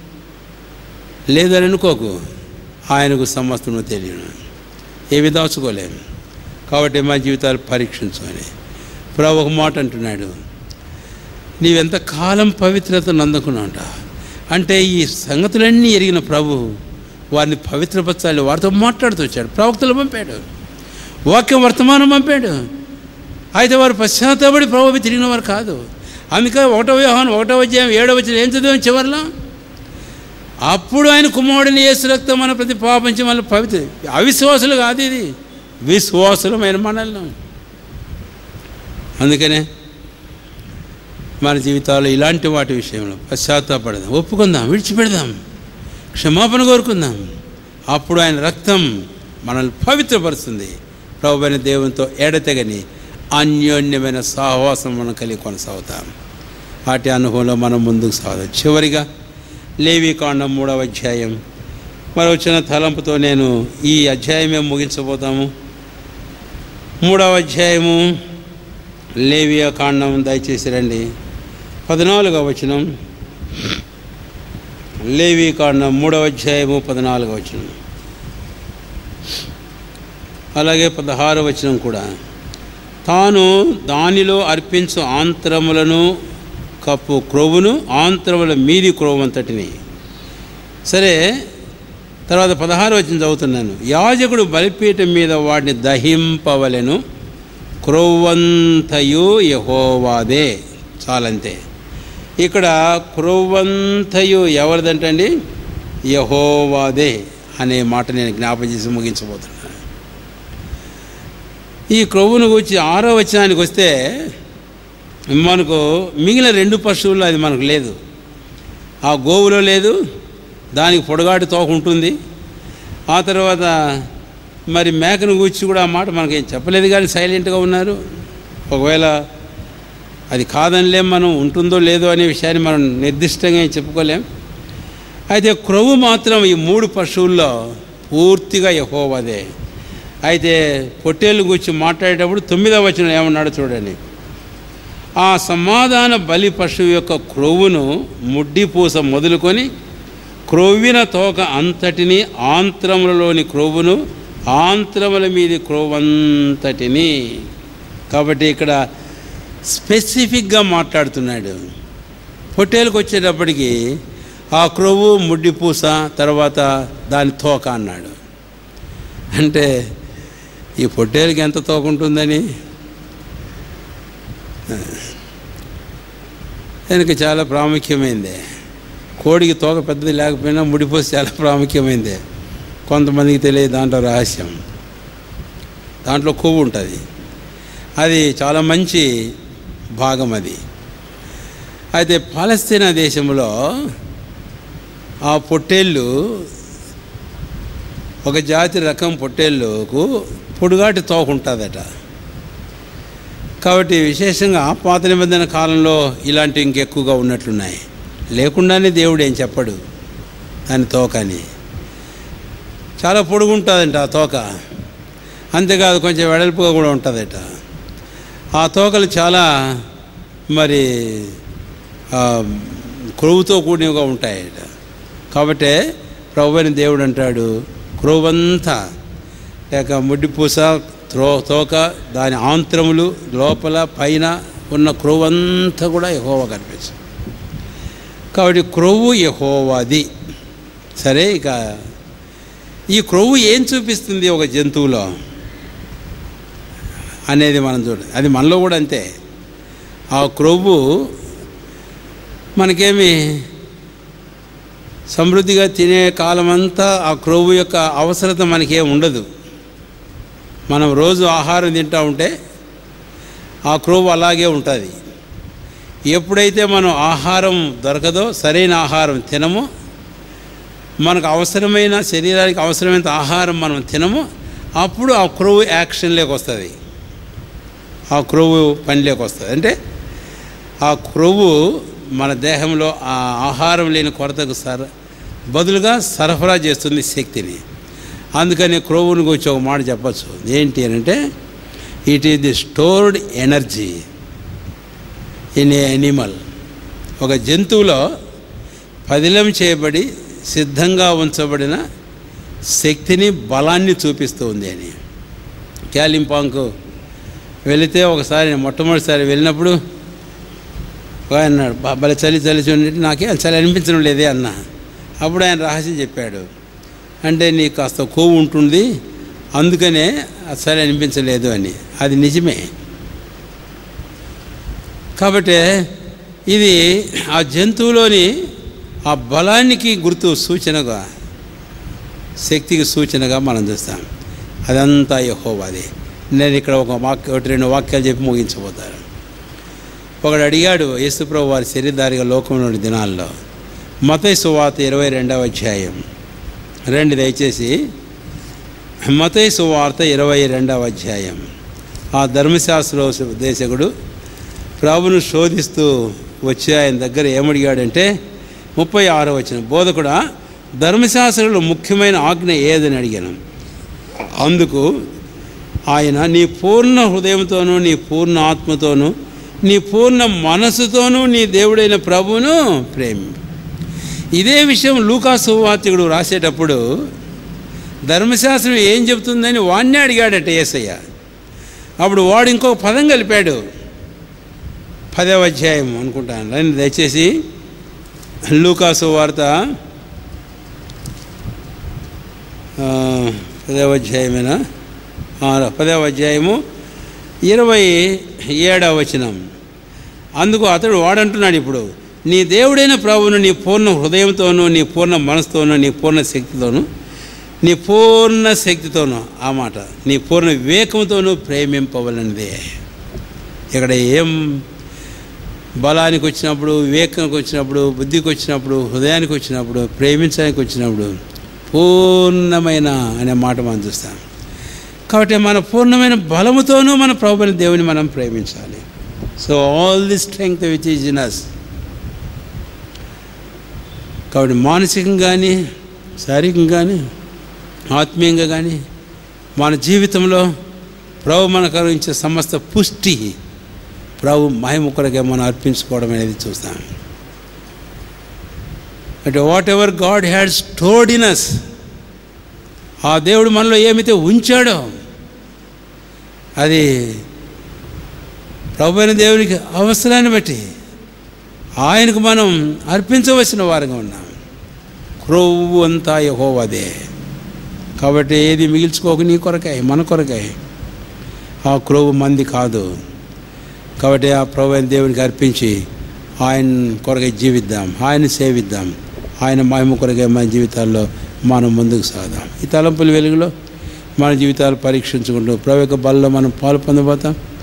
లేదని అనుకోకు ఆయనకు సమస్తము తెలియను ఏవి దాచుకోలేము కాబట్టి మా జీవితాలు పరీక్షించుకొని ప్రభు ఒక మాట అంటున్నాడు నీవెంత కాలం పవిత్రతను అందుకున్నావుట అంటే ఈ సంగతులన్నీ ఎరిగిన ప్రభు వారిని పవిత్రపరచాలి వారితో మాట్లాడుతూ వచ్చాడు ప్రవక్తలు పంపాడు వాక్యం వర్తమానం పంపాడు అయితే వారు పశ్చాత్తాపడి ప్రభు తిరిగిన వారు కాదు అందుకే ఒకటో వ్యవహారం ఒకటో అధ్యాయం ఏడవ వచ్చిన ఏం చదివాం చివరిలో అప్పుడు ఆయన కుమారుడిని యేసు రక్తం మన ప్రతి పాపించి మన పవిత్ర అవిశ్వాసులు కాదు ఇది విశ్వాసులమైన మనల్ని అందుకనే మన జీవితాల్లో ఇలాంటి వాటి విషయంలో పశ్చాత్తాపడదాం ఒప్పుకుందాం విడిచిపెడదాం క్షమాపణ కోరుకుందాం అప్పుడు ఆయన రక్తం మనల్ని పవిత్రపరుస్తుంది ప్రభు అయిన దేవునితో ఎడతెగని అన్యోన్యమైన సహవాసం మనం కలిగి కొనసాగుతాం వాటి అనుభవంలో మనం ముందుకు సాగుదాం చివరిగా లేవీకాండం మూడవ అధ్యాయం మరి వచ్చిన తలంపుతో నేను ఈ అధ్యాయమే ముగించబోతాము మూడవ అధ్యాయము లేవియా కాండం దయచేసి రండి పద్నాలుగవ వచనం లేవి కాండం మూడవ అధ్యాయము పద్నాలుగవ వచనం అలాగే పదహారవ వచనం కూడా తాను దానిలో అర్పించు ఆంతరములను కప్పు క్రొవ్వును ఆంతరముల మీది క్రొవ్వంతటిని సరే తర్వాత పదహారు వచ్చిన చదువుతున్నాను యాజకుడు బలిపీఠం మీద వాటిని దహింపవలెను క్రొవ్వంతయు యహోవాదే చాలంతే ఇక్కడ క్రొవ్వంతయు ఎవరిదంటండి యహోవాదే అనే మాట నేను జ్ఞాపం చేసి ముగించబోతున్నాను ఈ క్రొవ్వును గురించి ఆరో వచనానికి వస్తే మనకు మిగిలిన రెండు పశువుల్లో అది మనకు లేదు ఆ గోవులో లేదు దానికి పొడగాటి తోక ఉంటుంది ఆ తర్వాత మరి మేకను కూర్చి కూడా ఆ మాట మనకేం చెప్పలేదు కానీ సైలెంట్గా ఉన్నారు ఒకవేళ అది కాదనిలేం మనం ఉంటుందో లేదో అనే విషయాన్ని మనం నిర్దిష్టంగా ఏం చెప్పుకోలేం అయితే క్రొవ్వు మాత్రం ఈ మూడు పశువుల్లో పూర్తిగా యహోవదే అయితే పొట్టేళ్ళు గురించి మాట్లాడేటప్పుడు తొమ్మిదవ వచనం ఏమన్నాడో చూడండి ఆ సమాధాన బలి పశువు యొక్క క్రొవ్వును ముడ్డి పూస మొదలుకొని క్రొవ్విన తోక అంతటిని ఆంత్రములలోని క్రొవ్వును ఆంత్రముల మీది క్రోవంతటిని కాబట్టి ఇక్కడ స్పెసిఫిక్గా మాట్లాడుతున్నాడు పొట్టేలకు వచ్చేటప్పటికి ఆ క్రొవ్వు ముడ్డి పూస తర్వాత దాని తోక అన్నాడు అంటే ఈ పొట్టేలకి ఎంత తోక ఉంటుందని దానికి చాలా ప్రాముఖ్యమైంది కోడికి తోక పెద్దది లేకపోయినా ముడిపోసి చాలా ప్రాముఖ్యమైంది కొంతమందికి తెలియదు దాంట్లో రహస్యం దాంట్లో కొవ్వు ఉంటుంది అది చాలా మంచి భాగం అది అయితే పాలస్తీనా దేశంలో ఆ పొట్టేళ్ళు ఒక జాతి రకం పొట్టేళ్ళకు పొడుగాటి తోక ఉంటుందట కాబట్టి విశేషంగా పాత నిబంధన కాలంలో ఇలాంటివి ఇంకెక్కువగా ఉన్నట్లున్నాయి లేకుండానే దేవుడు ఏం చెప్పడు దాని తోక అని చాలా పొడుగు ఉంటుందంట ఆ తోక అంతేకాదు కొంచెం వెడల్పుగా కూడా ఉంటుందట ఆ తోకలు చాలా మరి ఆ, క్రొవ్వుతో కూడినవిగా ఉంటాయట కాబట్టి ప్రభు అయిన దేవుడు అంటాడు క్రొవ్వంతా లేక ముడ్డిపూస త్రో తోక దాని ఆంత్రములు లోపల పైన ఉన్న క్రొవ్వంతా కూడా యహోవా కనిపిస్తుంది కాబట్టి క్రొవ్వు యహోవాది సరే ఇక ఈ క్రొవ్వు ఏం చూపిస్తుంది ఒక జంతువులో అనేది మనం చూడాలి అది మనలో కూడా అంతే ఆ క్రొవ్వు మనకేమి సమృద్ధిగా తినే కాలమంతా ఆ క్రొవ్వు యొక్క అవసరత మనకేం ఉండదు మనం రోజు ఆహారం తింటూ ఉంటే ఆ క్రొవ్వు అలాగే ఉంటుంది ఎప్పుడైతే మనం ఆహారం దొరకదో సరైన ఆహారం తినమో మనకు అవసరమైన శరీరానికి అవసరమైన ఆహారం మనం తినము అప్పుడు ఆ క్రొవ్వు యాక్షన్లోకి వస్తుంది ఆ క్రొవ్వు పనిలోకి వస్తుంది అంటే ఆ క్రొవ్వు మన దేహంలో ఆ ఆహారం లేని కొరతకు సర బదులుగా సరఫరా చేస్తుంది శక్తిని అందుకని క్రొవ్వుని గురించి ఒక మాట చెప్పచ్చు ఏంటి అని అంటే it is the stored energy in a animal ఒక జంతువులో పదిలం చేయబడి సిద్ధంగా ఉంచబడిన శక్తిని బలాన్ని చూపిస్తూ ఉంది అని క్యాలింపాంకు వెళితే ఒకసారి నేను మొట్టమొదటిసారి వెళ్ళినప్పుడు ఒక ఆయన అన్నాడు "బా, భలే చలి చలి చూడండి నాకే చలి అనిపించడం లేదే అన్న అప్పుడు ఆయన రహస్యం చెప్పాడు అంటే నీకు కాస్త కొవ్వు ఉంటుంది అందుకనే ఆ చలి అనిపించలేదు అని అది నిజమే కాబట్టి ఇది ఆ జంతువులోని ఆ బలానికి గుర్తు సూచనగా శక్తికి సూచనగా మనం చూస్తాం అదంతా యహోవాది నేను ఇక్కడ ఒక వాక్య ఒకటి రెండు వాక్యాలు చెప్పి ముగించబోతాను ఒకడు అడిగాడు యేసుప్రభు వారి శరీరధారిగా లోకంలోని దినాల్లో మతై సువాత ఇరవై రెండవ అధ్యాయం రండి దయచేసి మతై సువార్త ఇరవై రెండవ అధ్యాయం ఆ ధర్మశాస్త్ర దేశకుడు ప్రభును శోధిస్తూ వచ్చి ఆయన దగ్గర ఏమడిగాడంటే ముప్పై ఆరో వచ్చిన బోధకుడా ధర్మశాస్త్రంలో ముఖ్యమైన ఆజ్ఞ ఏదని అడిగాను అందుకు ఆయన నీ పూర్ణ హృదయంతోనూ నీ పూర్ణ ఆత్మతోనూ నీ పూర్ణ మనసుతోనూ నీ దేవుడైన ప్రభువును ప్రేమి ఇదే విషయం లూకాసు వార్తికుడు రాసేటప్పుడు ధర్మశాస్త్రం ఏం చెబుతుందని వాణ్ణి అడిగాడట ఏసయ్య అప్పుడు వాడు ఇంకొక పదం కలిపాడు పదవ అధ్యాయం అనుకుంటాను రండి దయచేసి లూకాసు వార్త ఆ, పదవ అధ్యాయమేనా ఆ, పదవ అధ్యాయము ఇరవై ఏడవ వచనం అందుకు అతడు వాడంటున్నాడు ఇప్పుడు నీ దేవుడైన ప్రభువును నీ పూర్ణ హృదయంతోనూ నీ పూర్ణ మనసుతోనూ నీ పూర్ణ శక్తితోనూ నీ పూర్ణ శక్తితోనూ ఆ మాట నీ పూర్ణ వివేకంతోనూ ప్రేమింపవలనిదే ఇక్కడ ఏం బలానికి వచ్చినప్పుడు వివేకానికి వచ్చినప్పుడు బుద్ధికి వచ్చినప్పుడు హృదయానికి వచ్చినప్పుడు ప్రేమించడానికి వచ్చినప్పుడు పూర్ణమైన అనే మాట మనం చూస్తాం కాబట్టి మన పూర్ణమైన బలముతోనూ మన ప్రభుని దేవుని మనం ప్రేమించాలి so all the strength which is in us కాబట్టి మానసికంగా కానీ శారీరకంగా కానీ ఆత్మీయంగా కానీ మన జీవితంలో ప్రభు మనకు కలిగించే సమస్త పుష్టి ప్రభు మహిమ కొరకే మనం అర్పించుకోవడం అనేది చూస్తాం అంటే whatever God had stored in us ఆ దేవుడు మనలో ఏమైతే ఉంచాడో అది ప్రభు అయిన దేవునికి అవసరాన్ని బట్టి ఆయనకు మనం అర్పించవలసిన వారుగా ఉన్నాం క్రొవ్వు అంతా యహోవదే కాబట్టి ఏది మిగిల్చుకోక నీ కొరకాయ మన కొరకాయ ఆ క్రొవ్వు మంది కాదు కాబట్టి ఆ ప్రభు అయిన దేవునికి అర్పించి ఆయన కొరకై జీవిద్దాం ఆయన సేవిద్దాం ఆయన మహిమ కొరకై మన జీవితాల్లో మనం ముందుకు సాగుదాం ఈ తలంపుల వెలుగులో మన జీవితాలు పరీక్షించుకుంటూ ప్రభు యొక్క బలలో మనం పాలు పొందబోతాం